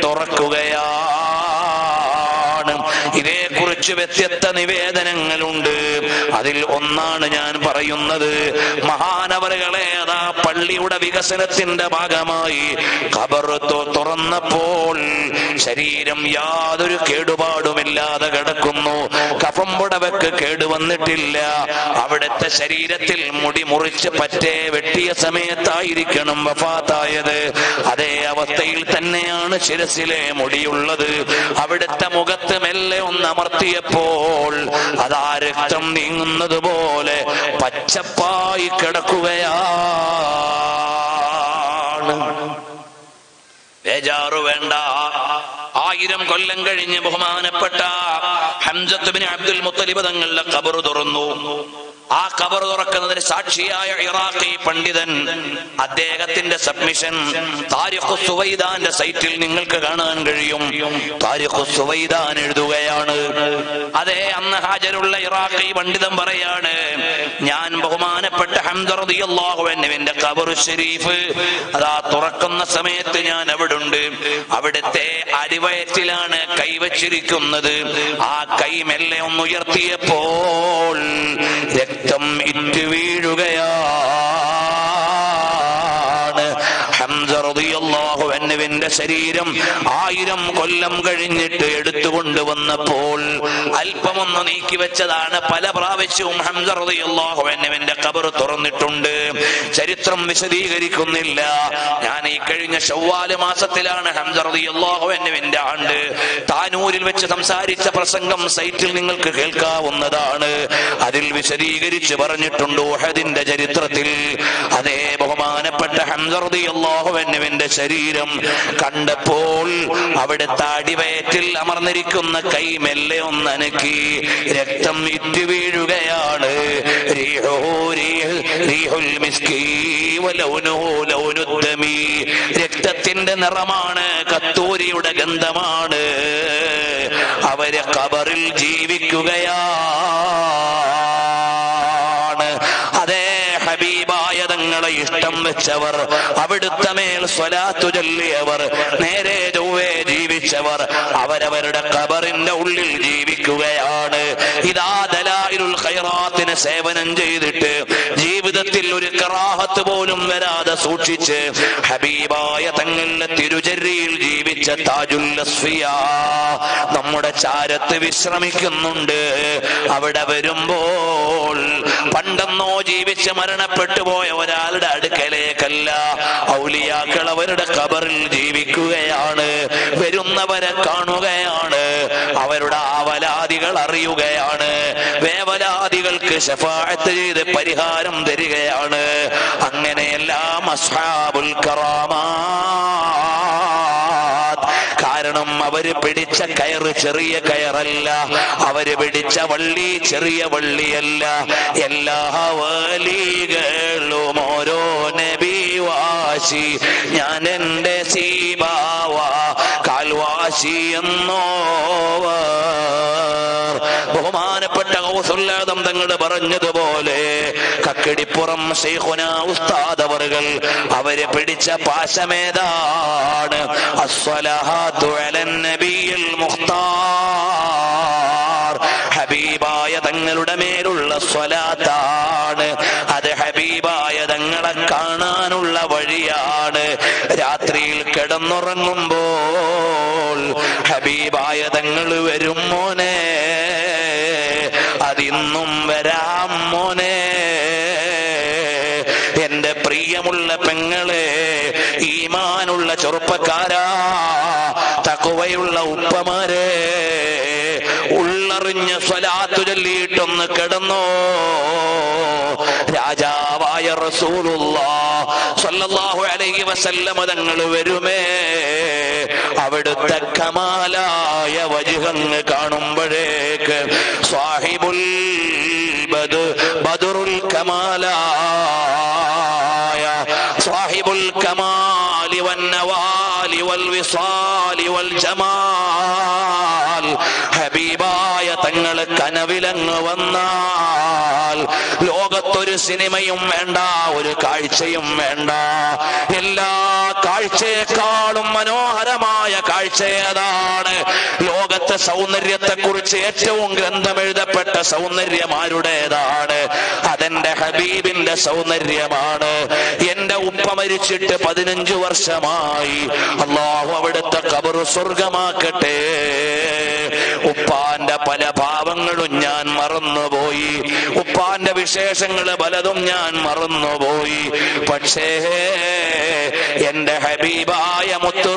[SPEAKER 1] തുറക്കുകയാണ് ഇതേക്കുറിച്ച് വ്യത്യസ്ത നിവേദനങ്ങളുണ്ട് അതിൽ ഒന്നാണ് ഞാൻ പറയുന്നത് മഹാനവറുകളെ അതാ പള്ളിയുടെ വികസനത്തിന്റെ ഭാഗമായി ഖബർ തു- തുറന്നപ്പോൾ ശരീരം യാതൊരു കേടുപാടുമില്ലാതെ കിടക്കുന്നു കഫം പുടവക്ക് കേടുവന്നിട്ടില്ല അവിടുത്തെ ശരീരത്തിൽ മുടി മുറിച്ച് പറ്റേ വെട്ടിയ സമയത്തായിരിക്കണം വഫാത്തായത് അതേ അവസ്ഥയിൽ തന്നെയാണ് ശിരസിലെ മുടിയുള്ളത് അവിടുത്തെ മുഖത്ത് മെല്ലെ ഒന്ന് അമർത്തിയപ്പോൾ അതാ രക്തം നീങ്ങുന്നത് പോലെ പച്ചപ്പായി കിടക്കുകയാണ് ബേജാറു വേണ്ട ആയിരം കൊല്ലം കഴിഞ്ഞ് ബഹുമാനപ്പെട്ട ഹംസത്ത് ബിൻ അബ്ദുൽ മുത്തലിബ് തങ്ങളുടെ കബർ തുറന്നു ആ കബർ തുറക്കുന്നതിന് സാക്ഷിയായ ഇറാഖി പണ്ഡിതൻ അദ്ദേഹത്തിന്റെ സബ്മിഷൻ താരിഖു സുവൈദാന്റെ സൈറ്റിൽ നിങ്ങൾക്ക് കാണാൻ കഴിയും താരിഖു സുവൈദാൻ എഴുതുകയാണ് അതെ അന്ന് ഹാജരുള്ള ഇറാഖി പണ്ഡിതൻ പറയാണ് ഞാൻ ബഹുമാനപ്പെട്ട ഹംദർദിയല്ലാഹുവിന്റെ കബർ ഷരീഫ് അതാ തുറക്കുന്ന സമയത്ത് ഞാൻ അവിടെ ഉണ്ട് അവിടുത്തെ അടിവയറ്റിലാണ് കൈവച്ചിരിക്കുന്നത് ആ കൈ മെല്ലെ ഒന്ന് ഉയർത്തിയപ്പോൾ രക്തം ഇറ്റ് വീഴുകയാണ് ഹംസ റളിയല്ലാഹു അൻഹുവിന്റെ ശരീരം ആയിരം കൊല്ലം കഴിഞ്ഞിട്ട് എടുത്തുകൊണ്ടുവന്നപ്പോൾ അല്പമൊന്ന് നീക്കി വെച്ചതാണ് പല പ്രാവശ്യവും ഹംസ റളിയല്ലാഹു അൻഹുവിന്റെ ഖബർ തുറന്നിട്ടുണ്ട് ചരിത്രം വിശദീകരിക്കുന്നില്ല ഞാൻ ഈ കഴിഞ്ഞ ഷവ്വാല് മാസത്തിലാണ് ഹംസ റളിയല്ലാഹു അൻഹുവിന്റെ ആണ്ട് താനൂരിൽ വെച്ച് സംസാരിച്ച പ്രസംഗം സൈറ്റിൽ നിങ്ങൾക്ക് കേൾക്കാവുന്നതാണ് അതിൽ വിശദീകരിച്ച് പറഞ്ഞിട്ടുണ്ട് ഉഹദിന്റെ ചരിത്രത്തിൽ അതേ ബഹുമാനപ്പെട്ട ഹംസർദിയല്ലാഹുവിന്റെ ശരീരം കണ്ടപ്പോൾ അവിടുത്തെ അടിവയറ്റിൽ അമർന്നിരിക്കുന്ന കൈ മെല്ലെ ഒന്നനക്കി രക്തം ഇറ്റു വീഴുകയാണ് റീഹുഹു റീഹ് റീഹുൽ മിസ്കി വലൗനുഹു ലൗനുദ്ദമി. രക്തത്തിന്റെ നിറമാണ് കത്തൂരിയുടെ ഗന്ധമാണ് അവര് കബറിൽ ജീവിക്കുകയാണ് അതേ ഹബീബായ തങ്ങളെ ഇഷ്ടം വെച്ചവർ അവിടുത്തെ മേൽ സ്വലാത്തു ചൊല്ലിയവർ നേരെ ചൊവ്വേ ജീവിച്ചവർ അവരവരുടെ കബറിന്റെ ഉള്ളിൽ ജീവിക്കുകയാണ് ഇതാ ദലായിലുൽ ഖൈറാത്തിന് സേവനം ചെയ്തിട്ട് ജീവിതത്തിൽ ഒരു കറാഹത്ത് പോലും വരാതെ സൂക്ഷിച്ച് ഹബീബായ തങ്ങളുടെ തിരുചര്യയിൽ ജീവിച്ച താജുൽ അസ്ഫിയ നമ്മുടെ ചാരത്ത് വിശ്രമിക്കുന്നുണ്ട് അവിടെ വരുമ്പോൾ പണ്ടെന്നോ ജീവിച്ച് മരണപ്പെട്ടു പോയ ഒരാളുടെ അടുക്കലേക്കല്ല ഔലിയാക്കൾ അവരുടെ കബറിൽ ജീവിക്കുകയാണ് വരുന്നവരെ കാണുകയാണ് അവരുടെ ആവലാദികൾ അറിയുകയാണ് വേവലാദികൾക്ക് ശഫാഅത്ത് ചെയ്ത് പരിഹാരം തരികയാണ് അങ്ങനെയെല്ലാം അസ്ഹാബുൽ കറാമാത്ത് കാരണം അവര് പിടിച്ച കയറ് ചെറിയ കയറല്ല അവര് പിടിച്ച വള്ളി ചെറിയ വള്ളിയല്ല എല്ലാ വലികളും ഓരോ നബിവാശി ഞാൻ എന്റെ സീബാവ കാൽവാശി എന്നോവർ ബഹുമാനപ്പെട്ട ഗൗസുല്ലാദം തങ്ങൾ പറഞ്ഞതുപോലെ കക്കടിപ്പുറം ശൈഖുന ഉസ്താദ് അവറുകൾ അവരെ പിടിച്ച പാശമേതാണ് അസ്വലഹാത്തു അലൻ നബിയിൽ മുഖ്താർ ഹബീബായ തങ്ങളുടെ മേലുള്ള സ്വലാത്താണ് അത് ഹബീബായ തങ്ങളെ കാണാനുള്ള വഴിയാണ് രാത്രിയിൽ കിടന്നുറങ്ങുമ്പോൾ ഹബീബായ തങ്ങൾ വരും മോനെ അതിന്നും വരാം മോനെ എന്റെ പ്രിയമുള്ള പെങ്ങളെ ഈമാനുള്ള ചെറുപ്പക്കാരാ തക്കുവയുള്ള ഉപ്പമാരെ ഉള്ളറിഞ്ഞ് സ്വലാത്തു ചൊല്ലിയിട്ടൊന്ന് കിടന്നോ രാജാവായ റസൂലുള്ള സല്ലല്ലാഹു അലൈഹി വസല്ലമ തങ്ങൾ വരുമേ അവിടുത്തെ കമാലായ വജുഹങ്ങ് കാണുമ്പോഴേക്ക് സാഹിബുൽ ബദ് ബദറുൽ കമാലായ والوصال والجمال ഹബീബായ തങ്ങൾ കനവിലങ്ങ് വന്നാൽ ലോകത്തൊരു സിനിമയും വേണ്ട ഒരു കാഴ്ചയും വേണ്ട എല്ലാ കാഴ്ചയെക്കാളും മനോഹരമായ കാഴ്ച ഏതാണ് ലോകത്തെ സൗന്ദര്യത്തെ കുറിച്ച് ഏറ്റവും ഗ്രന്ഥം എഴുതപ്പെട്ട സൗന്ദര്യമാരുടേതാണ് അതെന്റെ ഹബീബിന്റെ സൗന്ദര്യമാണ് എന്റെ ഉപ്പ മരിച്ചിട്ട് പതിനഞ്ചു വർഷമായി അള്ളാഹു അവിടുത്തെ കബറ് സ്വർഗമാക്കട്ടെ ഉപ്പാന്റെ പല ഭാവങ്ങളും ഞാൻ മറന്നുപോയി ഉപ്പാന്റെ വിശേഷങ്ങൾ പലതും ഞാൻ മറന്നുപോയി പക്ഷേ എന്റെ ഹബീബായ മുത്തു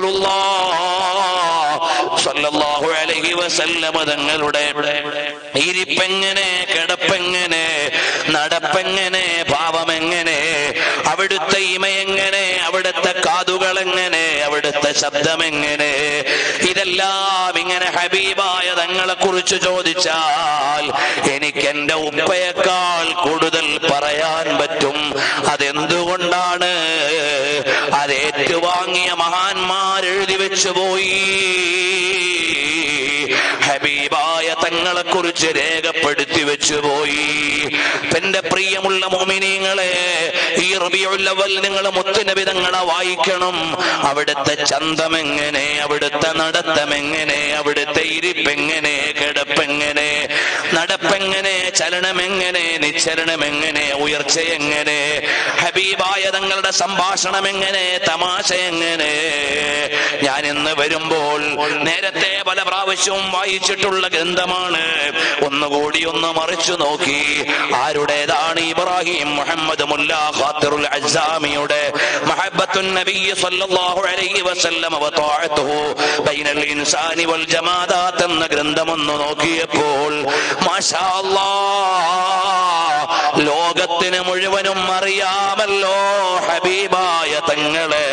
[SPEAKER 1] സല്ലല്ലാഹു അലൈഹി വസല്ലമ തങ്ങളുടെ ഇരിപ്പെങ്ങനെ കിടപ്പെങ്ങനെ നടപ്പെങ്ങനെ ഭാവമെങ്ങനെ അവിടുത്തെ ഇമയെങ്ങനെ അവിടുത്തെ കാതുകൾ എങ്ങനെ അവിടുത്തെ ശബ്ദമെങ്ങനെ ഇതെല്ലാം ഇങ്ങനെ ഹബീബായ തങ്ങളെ കുറിച്ച് ചോദിച്ചാൽ എനിക്ക് എന്റെ ഉപ്പയേക്കാൾ കൂടുതൽ പറയാൻ പറ്റും അതെന്തുകൊണ്ടാണ് അത് ഏറ്റുവാങ്ങിയ മഹാന്മാർ എഴുതി വെച്ചു പോയി ഹബീബായ തങ്ങളെ കുറിച്ച് രേഖപ്പെടുത്തി വെച്ചു പോയി എന്റെ പ്രിയമുള്ള മോമിനിങ്ങളെ ഈ റബിയുള്ളവൽ നിങ്ങൾ മുത്തുനബി തങ്ങളെ വായിക്കണം അവിടുത്തെ ചന്തമെങ്ങനെ അവിടുത്തെ നടത്തമെങ്ങനെ അവിടുത്തെ ഇരിപ്പെങ്ങനെ കിടപ്പെങ്ങനെ നടപ്പെങ്ങനെ ചലനമെങ്ങനെ നിശ്ചലനമെങ്ങനെ ഉയർച്ച എങ്ങനെ ഹബീബായ തങ്ങളുടെ സംഭാഷണം എങ്ങനെ തമാശ എങ്ങനെ ഞാൻ ഇന്ന് വരുമ്പോൾ നേരത്തെ പല പ്രാവശ്യവും വായിച്ചിട്ടുള്ള ഗ്രന്ഥമാണ് ഒന്നുകൂടി ഒന്ന് മറിച്ചു നോക്കി ആരുടേതാണ് ഇബ്രാഹിം മുഹമ്മദ് മുല്ല ഖാത്തിറുൽ അസാമിയുടെ മഹബത്തുൻ നബി സല്ലല്ലാഹു അലൈഹി വസല്ലം വതഅത്തുഹു ബൈനൽ ഇൻസാനി വൽ ജമാദാത്ത് എന്ന ഗ്രന്ഥം ഒന്ന് നോക്കിയപ്പോൾ മാഷാ അല്ലാഹ് ലോകത്തിന് മുഴുവനും അറിയാമല്ലോ ഹബീബായ തങ്ങളെ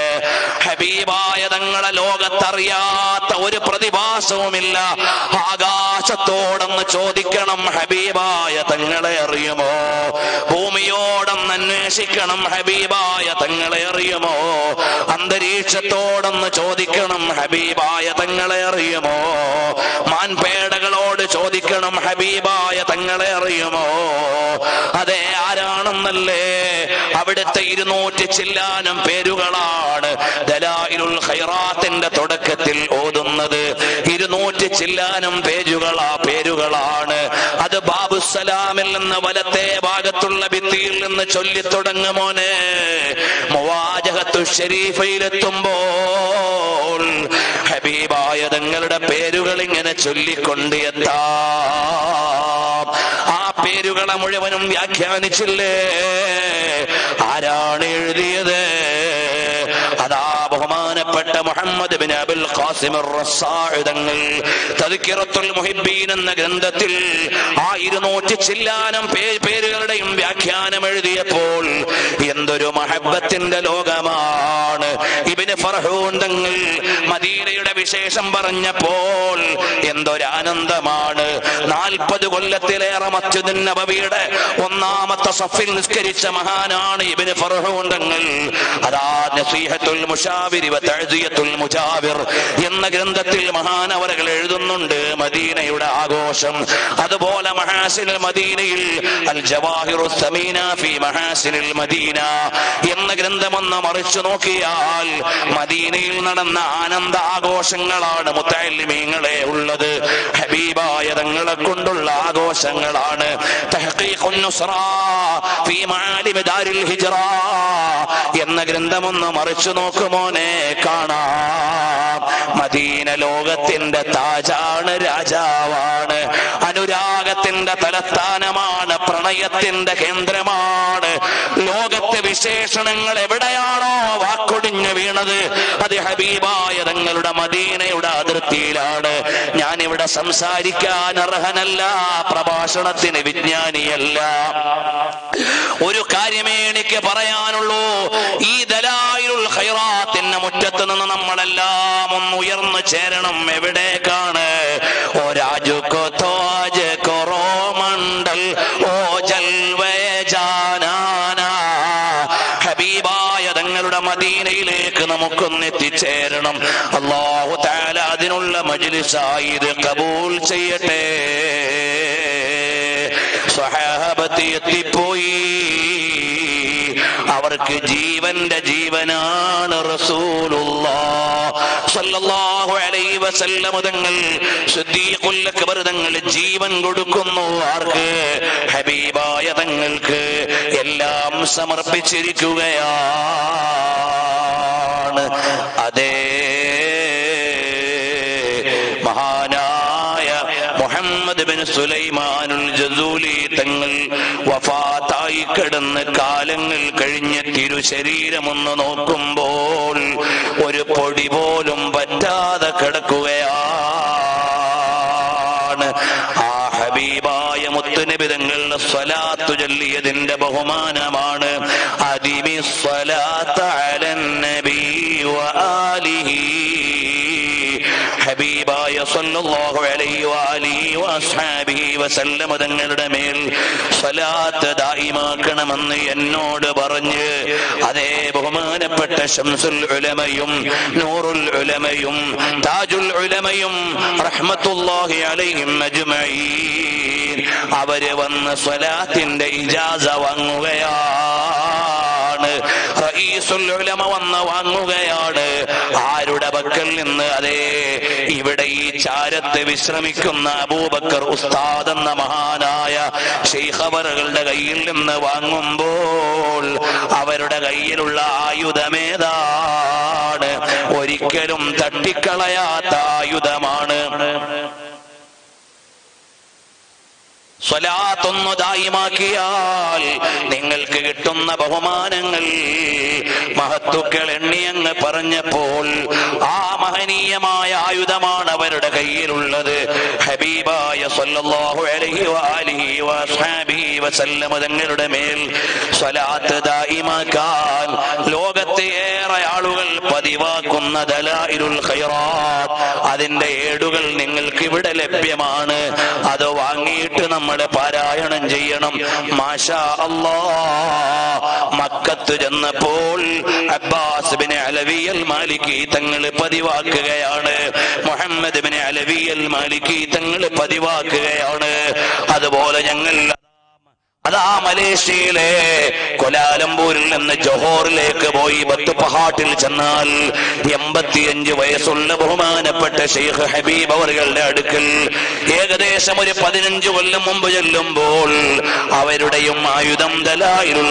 [SPEAKER 1] ഹബീബായ തങ്ങളെ ലോകത്തറിയാത്ത ഒരു പ്രതിഭാസവുമില്ല ആകാശത്തോടൊന്ന് ചോദിക്കണം ഹബീബായ തങ്ങളെ അറിയുമോ ഭൂമിയോടൊന്ന് അന്വേഷിക്കണം ഹബീബായ തങ്ങളെ അറിയുമോ അന്തരീക്ഷത്തോടൊന്ന് ചോദിക്കണം ഹബീബായ തങ്ങളെ അറിയുമോ മാൻപേടകളോട് ചോദിക്കണം ഹബീബായ തങ്ങളെ അറിയുമോ അതെ ആരാണെന്നല്ലേ അവിടുത്തെ ഇരുന്നൂറ്റി ചില്ലാനം പേരുകളാണ് ദലായിലുൽ ഖൈറാത്തിന്റെ തുടക്കത്തിൽ ഓതുന്നത് ഇരുന്നൂറ്റി ചില്ലാനം പേജുകളാ പേരുകളാണ് അത് ബാബുസലാമിൽ നിന്ന് വലത്തെ ഭാഗത്തുള്ള ഭിത്തിയിൽ നിന്ന് ചൊല്ലി തുടങ്ങുമോനെ മുവാജഹത്തു ഷരീഫയിലെത്തുമ്പോൾ ഹബീബായ തങ്ങളുടെ പേരുകൾ ഇങ്ങനെ ചൊല്ലിക്കൊണ്ട് എത്താം ആ പേരുകളെ മുഴുവനും വ്യാഖ്യാനിച്ചില്ലേ ആരാണ് എഴുതിയത് അതാ ബഹുമാനപ്പെട്ട മുഹമ്മദ് ബിൻ അബുൽ ഖാസിം റസ്സാഇ തങ്ങൾ തദ്കിറത്തുൽ മുഹിബ്ബീൻ എന്ന ഗ്രന്ഥത്തിൽ ആ ഇരുന്നൂറ്റി ചില്ലാനം പേ- പേരുകളുടെയും വ്യാഖ്യാനം എഴുതിയപ്പോൾ എന്തൊരു മഹബത്തിന്റെ ലോകമാണ് ഇബിന് ഫർഹൂൻ തങ്ങൾ മദീനയുടെ വിശേഷം പറഞ്ഞപ്പോൾ എന്തൊരാനന്ദമാണ് നാൽപ്പത് കൊല്ലത്തിലേറെ മസ്ജിദുൻ നബവിയുടെ ഒന്നാമത്തെ സഫിൽ നിസ്കരിച്ച മഹാനാണ് ഇബിന് ഫർഹൂൻ തങ്ങൾ അതാ നസീഹത്തുൽ മുഷാവിരി വ തഅ്സിയത്തുൽ മുജാവിർ എന്ന ഗ്രന്ഥത്തിൽ മഹാനവരകൾ എഴുതുന്നുണ്ട് മദീനയുടെ ആഘോഷം അതുപോലെ മഹാസിനുൽ മദീനയിൽ അൽ ജവാഹിറു സമീന ഫി മഹാസിനുൽ മദീന എന്ന ഗ്രന്ഥമൊന്ന് മറിച്ചു നോക്കിയാൽ മദീനയിൽ നടന്ന ആനന്ദ ആഘോഷങ്ങളാണ് മുത്തല്ലിമീങ്ങളെ ഉള്ളത് ഹബീബായ തങ്ങളെ കൊണ്ടുള്ള ആഘോഷങ്ങളാണ് തഹ്ഖീഖുൻ നുസ്റ ഫീ മആലിമി ദാരിൽ ഹിജ്റ എന്ന ഗ്രന്ഥമൊന്ന് മറിച്ചു നോക്കുമോനെ കാണാം മദീന ലോകത്തിന്റെ താജാണ് രാജാവാണ് അനുരാഗത്തിന്റെ തലസ്ഥാനമാണ് പ്രണയത്തിന്റെ കേന്ദ്രമാണ് ലോകത്തെ വിശേഷണങ്ങൾ എവിടെയാണോ വാക്കൊടിഞ്ഞു വീണത് അത് ഹബീബായ തങ്ങളുടെ മദീനയുടെ അതിർത്തിയിലാണ് ഞാൻ ഇവിടെ സംസാരിക്കാൻ അർഹനല്ല പ്രഭാഷണത്തിന് വിജ്ഞാനിയല്ല ഒരു കാര്യമേ എനിക്ക് പറയാനുള്ളൂ ഈ ദലായിലുൽ ഖൈറാത്തിന്റെ മുറ്റത്ത് നിന്ന് നമ്മളെല്ലാം ഒന്ന് ഉയർന്നു ചേരണം എവിടേക്കാണ് ഓ രാജുക്കോ തോജ് കൊറോ മണ്ഡൽ ഓ ജൽവേ ജാനാന ഹബീബായ തങ്ങളുടെ മദീനയിലേക്ക് നമുക്ക് നമുക്കൊന്ന് എത്തിച്ചേരണം അള്ളാഹു താല അതിനുള്ള മജ്ലിസായി ഇത് കബൂൽ ചെയ്യട്ടെ സ്വഹാബത്ത് എത്തിപ്പോയി അവർക്ക് ജീവന്റെ ജീവനാണ് റസൂലുള്ളാഹു അലൈഹി വസല്ലം തങ്ങൾ സിദ്ദീഖുൽ അക്ബർ തങ്ങൾ ജീവൻ കൊടുക്കുന്നു ആർക്ക് ഹബീബായ തങ്ങൾക്ക് എല്ലാം സമർപ്പിച്ചിരിക്കുകയാണ് അതേ മഹാനായ മുഹമ്മദ് ബിൻ സുലൈമാനുൽ ജസൂലി തങ്ങൾ വഫാത്തായി കിടന്ന് കാലങ്ങൾ കഴിഞ്ഞ് തിരുശരീരമൊന്ന് നോക്കുമ്പോൾ ഒരു പൊടി പോലും പറ്റാതെ കിടക്കുകയാണ് ആ ഹബീബായ മുത്തുനബി തങ്ങളുടെ സ്വലാത്തു ചൊല്ലിയതിന്റെ ബഹുമാനമാണ് അതിമി സ്വലാത്ത അലൻ നബി വ ആലിഹി ഹബീബായ സല്ലല്ലാഹു അലൈഹി വആലിഹി വഅസ്ഹാബിഹി വസല്ലമ തങ്ങളുടെ മേൽ സ്വലാത്ത് ദായിമാക്കണമെന്ന് എന്നോട് പറഞ്ഞ് അതേ ബഹുമാനപ്പെട്ട ശംസുൽ ഉലമയും നൂറുൽ ഉലമയും താജുൽ ഉലമയും റഹ്മത്തുള്ളാഹി അലൈഹിം അജ്മഈൻ അവര് വന്ന് സ്വലാത്തിന്റെ ഇജാസ വാങ്ങുകയാണ് റഈസുൽ ഉലമ വന്ന് വാങ്ങുകയാണ് ആരുടെ പക്കൽ നിന്ന് അതേ ഇവിടെ ഈ ചാരത്ത് വിശ്രമിക്കുന്ന അബൂബക്കർ ഉസ്താദ് എന്ന മഹാനായ ഷെയ്ഖവറുകളുടെ കയ്യിൽ നിന്ന് വാങ്ങുമ്പോൾ അവരുടെ കയ്യിലുള്ള ആയുധമേതാണ് ഒരിക്കലും തട്ടിക്കളയാത്ത ആയുധമാണ് സ്വലാത്തൊന്നു ദായിമാക്കിയാൽ നിങ്ങൾക്ക് കിട്ടുന്ന ബഹുമാനങ്ങൾ മഹത്തുക്കൾ എണ്ണിയങ്ങ് പറഞ്ഞപ്പോൾ ആ മഹനീയമായ ആയുധമാണ് അവരുടെ കയ്യിലുള്ളത് ഹബീബായ സല്ലല്ലാഹു അലൈഹി വആലിഹി വഅസ്ഹാബിഹി വസല്ലമ തങ്ങളുടെ മേൽ സ്വലാത്ത് ദായിമാക്കാൻ ലോകത്തെ ഏറെ ആളുകൾ പതിവാക്കുന്ന ദലായിലുൽ ഖൈറാത്ത് അതിന്റെ ഏടുകൾ നിങ്ങൾക്ക് ഇവിടെ ലഭ്യമാണ് അത് വാങ്ങിയിട്ട് നമ്മൾ പാരായണം ചെയ്യണം മാഷാ അല്ലാ മക്കത്ത് ചെന്നപ്പോൾ അബ്ബാസ് ബിൻ അലവിയൽ മാലിക്കി തങ്ങൾ പതിവാക്കുകയാണ് മുഹമ്മദ് ബിൻ അലവിയൽ മാലിക്കി തങ്ങൾ പതിവാക്കുകയാണ് അതുപോലെ ഞങ്ങൾ അതാ മലേഷ്യയിലെ കൊലാലംപൂരിൽ നിന്ന് ജോഹോറിലേക്ക് പോയി ബത്തുപഹാട്ടിൽ ചെന്നാൽ എൺപത്തിയഞ്ച് വയസ്സുള്ള ബഹുമാനപ്പെട്ട ഷെയ്ഖ് ഹബീബ് അവറുകളുടെ അടുക്കൽ ഏകദേശം ഒരു പതിനഞ്ച് കൊല്ലം മുമ്പ് ചെല്ലുമ്പോൾ അവരുടെയും ആയുധം ദലായിലുൽ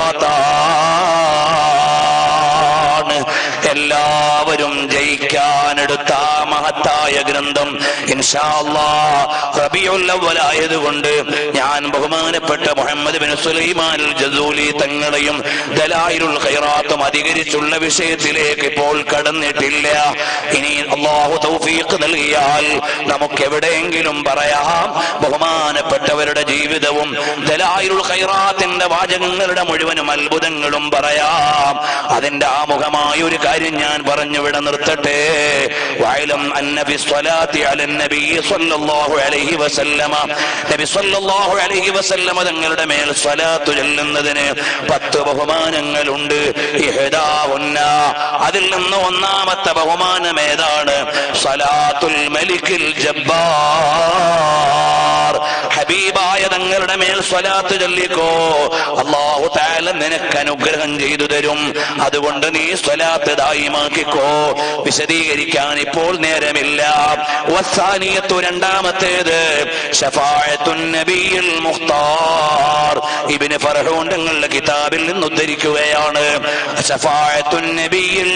[SPEAKER 1] ഖൈറാത്താണ് എല്ലാവരും ജയിക്കാനെടുത്ത ആ മഹത്തായ ഗ്രന്ഥം ഇൻഷാ റബിയുള്ളവലായതുകൊണ്ട് ഞാൻ ബഹുമാനപ്പെട്ട മുഹമ്മദ് ബിൻ സുലൈമാൻ ജസൂലി തങ്ങളെയും ദലായിലുൽ ഖൈറാത്തും അധികരിച്ചുള്ള വിഷയത്തിലേക്ക് ഇപ്പോൾ കടന്നിട്ടില്ല ഇനി അള്ളാഹു തൗഫീഖ് നൽകിയാൽ നമുക്ക് എവിടെയെങ്കിലും പറയാം ബഹുമാനപ്പെട്ടവരുടെ ജീവിതവും ദലായിലുൽ ഖൈറാത്തിന്റെ വാചകങ്ങളുടെ മുഴുവനും അത്ഭുതങ്ങളും പറയാം അതിന്റെ ആമുഖമായ ഒരു കാര്യം ഞാൻ പറഞ്ഞുവിടെ നിർത്തട്ടെ വയലം അന്നബി സ്വലാത്തി അലൻ നബി സ്വല്ലല്ലാഹു അലൈഹി വസല്ലമ നബി സ്വല്ലല്ലാഹു അലൈഹി വസല്ലമ തങ്ങളുടെ മേൽ സ്വലാത്തു ചൊല്ലുന്നതിന് പത്ത് ബഹുമാനങ്ങളുണ്ട് ഇഹ്ദാഹുന്ന അതിൽ നിന്ന് ഒന്നാമത്തെ ബഹുമാനം ഏതാണ് സ്വലാത്തുൽ മലിക്കിൽ ജബ്ബാർ ഹബീബായ തങ്ങളുടെ മേൽ സ്വലാത്ത് ചൊല്ലിക്കോ അള്ളാഹു താല നിനക്ക് അനുഗ്രഹം ചെയ്തു തരും അതുകൊണ്ട് നീ സ്വലാത്ത് ദായിമാക്കിക്കോ വിശദീകരിക്കാൻ ഇപ്പോൾ നേരമില്ല വസാനിയത്തു രണ്ടാമത്തേത് ഷഫായത്തുൻ നബിയിൽ മുഖ്താർ ഇബിന് ഫർഹൂൻ തങ്ങളുടെ കിതാബിൽ നിന്ന് ഉദ്ധരിക്കുകയാണ് ഷഫായത്തുൻ നബിയിൽ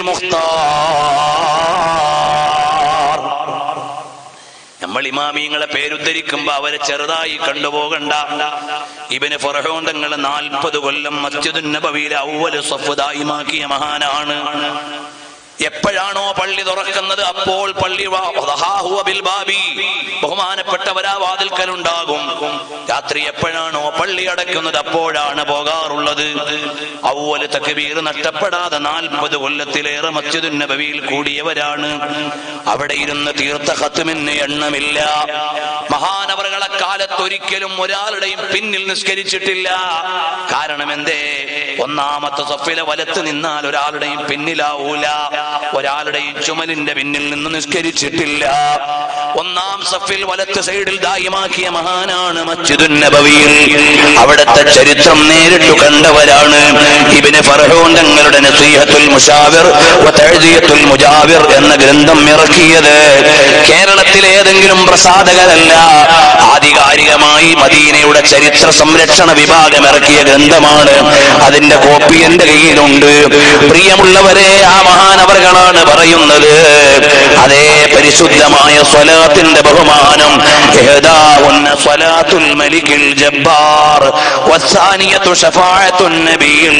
[SPEAKER 1] മുഖ്താർ നമ്മൾ ഇമാമിങ്ങളെ പേരുദ്ധരിക്കുമ്പോ അവരെ ചെറുതായി കണ്ടുപോകണ്ട ഇവന് ഫറഹോൻ തങ്ങൾ നാൽപ്പത് കൊല്ലം മസ്ജിദുൻ നബവിയിലെ ഔവല് സഫുദായിമാക്കിയ മഹാനാണ് എപ്പോഴാണോ പള്ളി തുറക്കുന്നത് അപ്പോൾ പള്ളി വാ- വദഹാഹുവ ബിൽ ബാബി. ബഹുമാനപ്പെട്ടവരാ വാതിൽക്കലുണ്ടാകും രാത്രി എപ്പോഴാണോ പള്ളി അടയ്ക്കുന്നത് അപ്പോഴാണ് പോകാറുള്ളത് ഔവല് തക്ബീർ നഷ്ടപ്പെടാതെ നാൽപ്പത് കൊല്ലത്തിലേറെ മസ്ജിദുൻ നബവിയിൽ കൂടിയവരാണ് അവിടെ ഇരുന്ന് തീർത്ത ഹത്തുമിന് എണ്ണമില്ല മഹാനവറുകളെ കാലത്ത് ഒരിക്കലും ഒരാളുടെയും പിന്നിൽ നിസ്കരിച്ചിട്ടില്ല കാരണം എന്തേ ഒന്നാമത്തെ സഫിലെ വലത്ത് നിന്നാൽ ഒരാളുടെയും പിന്നിലാവൂല ഒരാളുടെയും ചുമലിന്റെ പിന്നിൽ നിന്ന് നിസ്കരിച്ചിട്ടില്ല ഒന്നാം സഫിൽ വലത്ത് സൈഡിൽ ദായമാക്കിയ മഹാനാണ് മസ്ജിദുൻ നബവിയിൽ അവിടുത്തെ ചരിത്രം നേരിട്ട് കണ്ടവരാണ് ഇബിന് ഫർഹൂൻ തങ്ങളുടെ നസീഹത്തുൽ മുഷാവിർ വ തഅ്സിയത്തുൽ മുജാവിർ എന്ന ഗ്രന്ഥം ഇറക്കിയത് കേരളത്തിലെ ഏതെങ്കിലും പ്രസാധകരല്ല ആധികാരികമായി മദീനയുടെ ചരിത്ര സംരക്ഷണ വിഭാഗം ഇറക്കിയ ഗ്രന്ഥമാണ് അതിന്റെ കോപ്പി എന്റെ കയ്യിലുണ്ട് പ്രിയമുള്ളവരെ ആ മഹാനവറുകളാണ് പറയുന്നത് അതേ പരിശുദ്ധമായ സ്വലാത്തിന്റെ ബഹുമാനം ഇഹ്ദാഹുന്ന സ്വലാത്തുൽ മലിക്കിൽ ജബ്ബാർ വസ്സാനിയത്തു ഷഫാഅത്തുൻ നബിയിൽ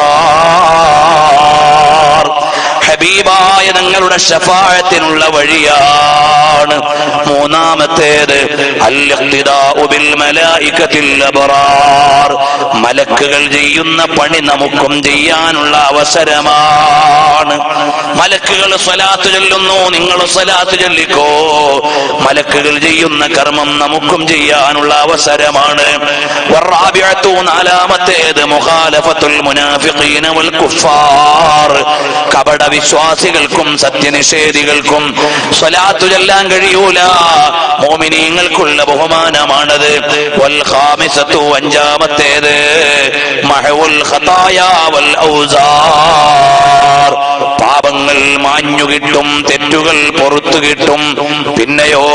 [SPEAKER 1] മുഖ്താർ ഹബീബായ ഞങ്ങളുടെ ഷഫായത്തിനുള്ള വഴിയാണ് മൂന്നാമത്തേത് അൽ-ഇഖ്തിദാഉ ബിൽ മലായികത്തിൽ അബ്റാർ മലക്കുകൾ ചെയ്യുന്ന പണി നമുക്കും ചെയ്യാനുള്ള അവസരമാണ് മലക്കുകൾ സ്വലാത്ത് ചൊല്ലുന്നു നിങ്ങൾ സ്വലാത്ത് ചൊല്ലിക്കോ മലക്കുകൾ ചെയ്യുന്ന കർമ്മം നമുക്കും ചെയ്യാനുള്ള അവസരമാണ് വറാബിഅത്തു നാലാമത്തേത് മുഖാലഫത്തുൽ മുനാഫിഖീന വൽ കുഫാർ കപട വിശ്വാസികൾക്കും സത്യനിഷേധികൾക്കും സ്വലാത്തു ചൊല്ലാൻ കഴിയൂല മോമിനീങ്ങൾക്കുള്ള ബഹുമാനമാണത് വൽ ഖാമിസത്തു അഞ്ചാമത്തേത് മഹവുൽ ഖതായ വൽ ഔസാർ പാപങ്ങൾ മാഞ്ഞു കിട്ടും തെറ്റുകൾ പുറത്തു കിട്ടും പിന്നെയോ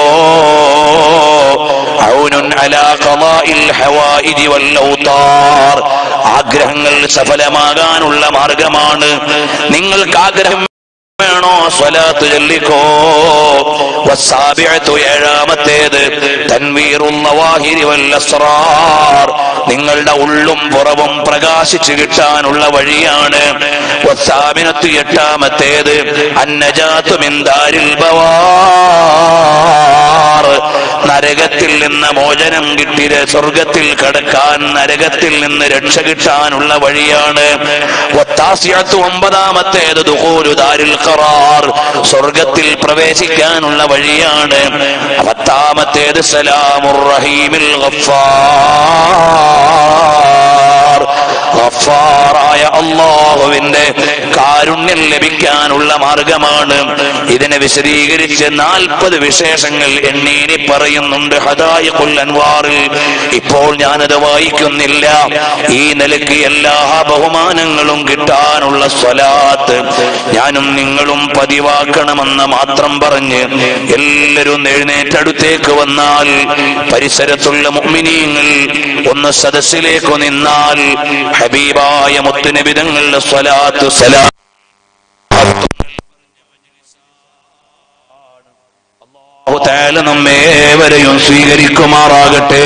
[SPEAKER 1] ഔനുൻ അലാ ഖളാഇൽ ഹവായിജി വൽ ഔതാർ ആഗ്രഹങ്ങൾ സഫലമാകാനുള്ള മാർഗമാണ് നിങ്ങൾക്ക് ആഗ്രഹം വേണോ സ്വലാത്ത് ചൊല്ലിക്കോ വസ്സാബിഅത്തു ഏഴാമത്തേത് തൻവീറുള്ളവാഹിരി വൽ അസ്റാർ നിങ്ങളുടെ ഉള്ളും പുറവും പ്രകാശിച്ചു കിട്ടാനുള്ള വഴിയാണ് വസ്സാമിനത്തു എട്ടാമത്തേത് അന്നജാത്തു മിന്താരിൽ ബവാർ നരകത്തിൽ നിന്ന് മോചനം കിട്ടി സ്വർഗത്തിൽ കടക്കാൻ നരകത്തിൽ നിന്ന് രക്ഷ കിട്ടാനുള്ള വഴിയാണ് വത്താസിയത്തു ഒമ്പതാമത്തേത് ദുഹൂലു ദാരിൽ ഖറാർ സ്വർഗത്തിൽ പ്രവേശിക്കാനുള്ള വഴിയാണ് പത്താമത്തേത് സലാമുർ റഹീമിൽ ഗഫാർ ഗഫാറായ അള്ളാഹുവിന്റെ കാരുണ്യം ലഭിക്കാനുള്ള മാർഗമാണ് ഇതിനെ വിശദീകരിച്ച് നാൽപ്പത് വിശേഷങ്ങൾ എണ്ണീനി പറയുന്നുണ്ട് ഹദായിഖുൽ അൻവാറിൽ ഇപ്പോൾ ഞാനത് വായിക്കുന്നില്ല ഈ നിലയ്ക്ക് എല്ലാ ബഹുമാനങ്ങളും കിട്ടാനുള്ള സ്വലാത്ത് ഞാനും നിങ്ങളും പതിവാക്കണമെന്ന് മാത്രം പറഞ്ഞ് എല്ലാവരും എഴുന്നേറ്റടുത്തേക്ക് വന്നാൽ പരിസരത്തുള്ള മുഅ്മിനീങ്ങൾ ഒന്ന് സദസ്സിലേക്ക് നിന്നാൽ ഹബീബായ മുത്തുനബിതങ്ങളുടെ സ്വലാത്ത് സലാ അല്ലാഹു തആല നമ്മേവരെയും സ്വീകരിക്കുമാറാകട്ടെ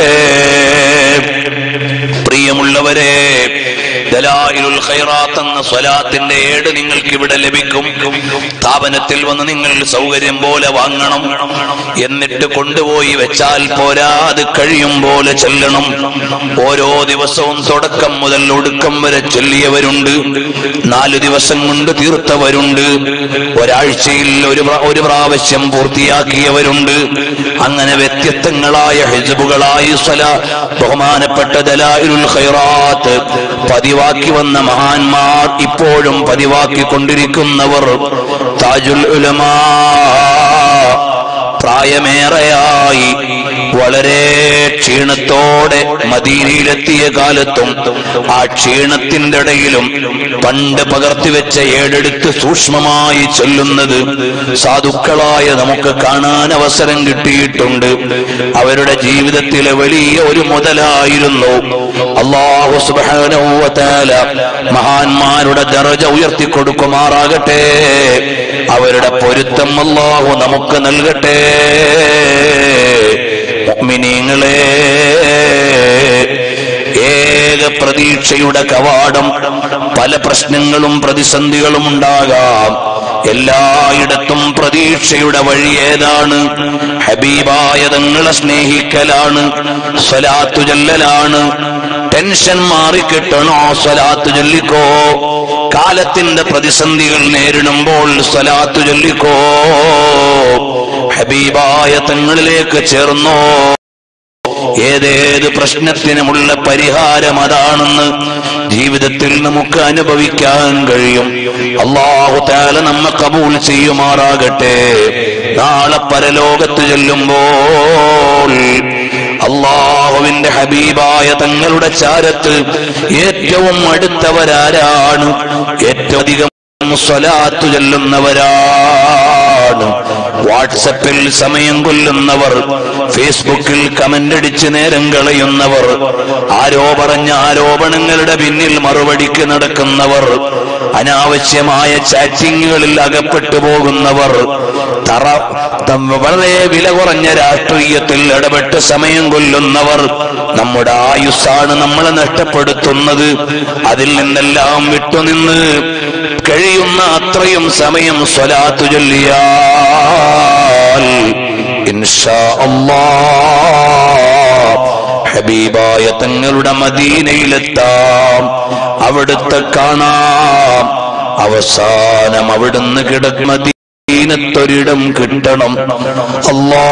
[SPEAKER 1] പ്രിയമുള്ളവരെ ദലായിലുൽ ഖൈറാത്ത് എന്ന സ്വലാത്തിന്റെ ഏട് നിങ്ങൾക്ക് ഇവിടെ ലഭിക്കും സ്ഥാപനത്തിൽ വന്ന് നിങ്ങൾ സൗകര്യം പോലെ വാങ്ങണം എന്നിട്ട് കൊണ്ടുപോയി വെച്ചാൽ പോരാ അത് കഴിയും പോലെ ചെല്ലണം ഓരോ ദിവസവും തുടക്കം മുതൽ ഒടുക്കം വരെ ചൊല്ലിയവരുണ്ട് നാല് ദിവസം കൊണ്ട് തീർത്തവരുണ്ട് ഒരാഴ്ചയിൽ ഒരു പ്ര- ഒരു പ്രാവശ്യം പൂർത്തിയാക്കിയവരുണ്ട് അങ്ങനെ വ്യത്യസ്തങ്ങളായ ഹിജബുകളായി സ്വല ബഹുമാനപ്പെട്ട ദലായിലുൽ ഖൈറാത്ത് പതിവാക്കി വന്ന മഹാന്മാർ ഇപ്പോഴും പതിവാക്കി കൊണ്ടിരിക്കുന്നവർ താജുൽ ഉലമാ പ്രായമേറെയായി വളരെ ക്ഷീണത്തോടെ മദീനയിലെത്തിയ കാലത്തും ആ ക്ഷീണത്തിന്റെ ഇടയിലും പണ്ട് പകർത്തിവെച്ച ഏടെടുത്ത് സൂക്ഷ്മമായി ചൊല്ലുന്നത് സാധുക്കളായ നമുക്ക് കാണാൻ അവസരം കിട്ടിയിട്ടുണ്ട് അവരുടെ ജീവിതത്തിലെ വലിയ ഒരു മുതലായിരുന്നു അള്ളാഹു സുബ്ഹാനഹു വ തആല മഹാന്മാരുടെ ദറജ ഉയർത്തി കൊടുക്കുമാറാകട്ടെ അവരുടെ പൊരുത്തം അള്ളാഹു നമുക്ക് നൽകട്ടെ മുഅ്മിനീങ്ങളെ ഏക പ്രതീക്ഷയുടെ കവാടം പല പ്രശ്നങ്ങളും പ്രതിസന്ധികളും ഉണ്ടാകാം എല്ലായിടത്തും പ്രതീക്ഷയുടെ വഴി ഏതാണ് ഹബീബ് ഹബീബായ തങ്ങളെ സ്നേഹിക്കലാണ് സ്വലാത്തു ചൊല്ലലാണ് ടെൻഷൻ മാറിക്കിട്ടണോ സ്വലാത്തു ചൊല്ലിക്കോ കാലത്തിന്റെ പ്രതിസന്ധികൾ നേരിടുമ്പോൾ സ്വലാത്തു ചൊല്ലിക്കോ ഹബീബായ തങ്ങളിലേക്ക് ചേർന്നോ ഏതേത് പ്രശ്നത്തിനുമുള്ള പരിഹാരം അതാണെന്ന് ജീവിതത്തിൽ നമുക്ക് അനുഭവിക്കാൻ കഴിയും അള്ളാഹു താല നമ്മെ കബൂൽ ചെയ്യുമാറാകട്ടെ നാളെ പരലോകത്ത് ചെല്ലുമ്പോൾ അള്ളാഹുവിന്റെ ഹബീബായ തങ്ങളുടെ ചാരത്ത് ഏറ്റവും അടുത്തവരാരാണ് ഏറ്റവും അധികം സ്വലാത്തു ചെല്ലുന്നവരാണ് വാട്സപ്പിൽ സമയം കൊല്ലുന്നവർ ഫേസ്ബുക്കിൽ കമന്റ് അടിച്ച് നേരം കളയുന്നവർ ആരോ പറഞ്ഞ ആരോപണങ്ങളുടെ പിന്നിൽ മറുപടിക്ക് നടക്കുന്നവർ അനാവശ്യമായ ചാറ്റിങ്ങുകളിൽ അകപ്പെട്ടു പോകുന്നവർ തറ തം- വളരെ വില കുറഞ്ഞ രാഷ്ട്രീയത്തിൽ ഇടപെട്ട് സമയം കൊല്ലുന്നവർ നമ്മുടെ ആയുസ്സാണ് നമ്മളെ നഷ്ടപ്പെടുത്തുന്നത് അതിൽ നിന്നെല്ലാം വിട്ടുനിന്ന് കഴിയുന്ന അത്രയും സമയം സ്വലാത്തു ചൊല്ലിയാൽ ഇൻഷാ അല്ലാഹ് ഹബീബായ തങ്ങളുടെ മദീനയിലെത്താം അവിടുത്തെ കാണാം അവസാനം അവിടുന്ന് കിടക്കുന്ന മദീനത്തൊരിടം കിട്ടണം അല്ലാ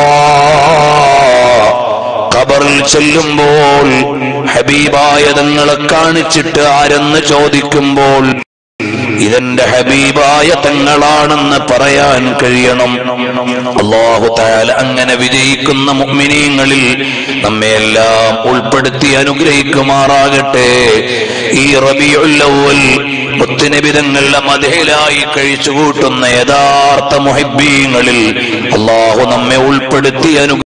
[SPEAKER 1] ഖബറിൽ ചെല്ലുമ്പോൾ ഹബീബായ തങ്ങളെ കാണിച്ചിട്ട് ആരെന്ന് ചോദിക്കുമ്പോൾ ഇതെന്റെ ഹബീബായ തങ്ങളാണെന്ന് പറയാൻ കഴിയണം അള്ളാഹു താല അങ്ങനെ വിജയിക്കുന്ന മുഅ്മിനീങ്ങളിൽ നമ്മെ എല്ലാം ഉൾപ്പെടുത്തി അനുഗ്രഹിക്കുമാറാകട്ടെ ഈ റബിയുല്ലവൽ മുത്തുനബിതങ്ങളുടെ മതയിലായി കഴിച്ചുകൂട്ടുന്ന യഥാർത്ഥ മുഹിബീങ്ങളിൽ അള്ളാഹു നമ്മെ ഉൾപ്പെടുത്തി അനുഗ്രഹിക്കും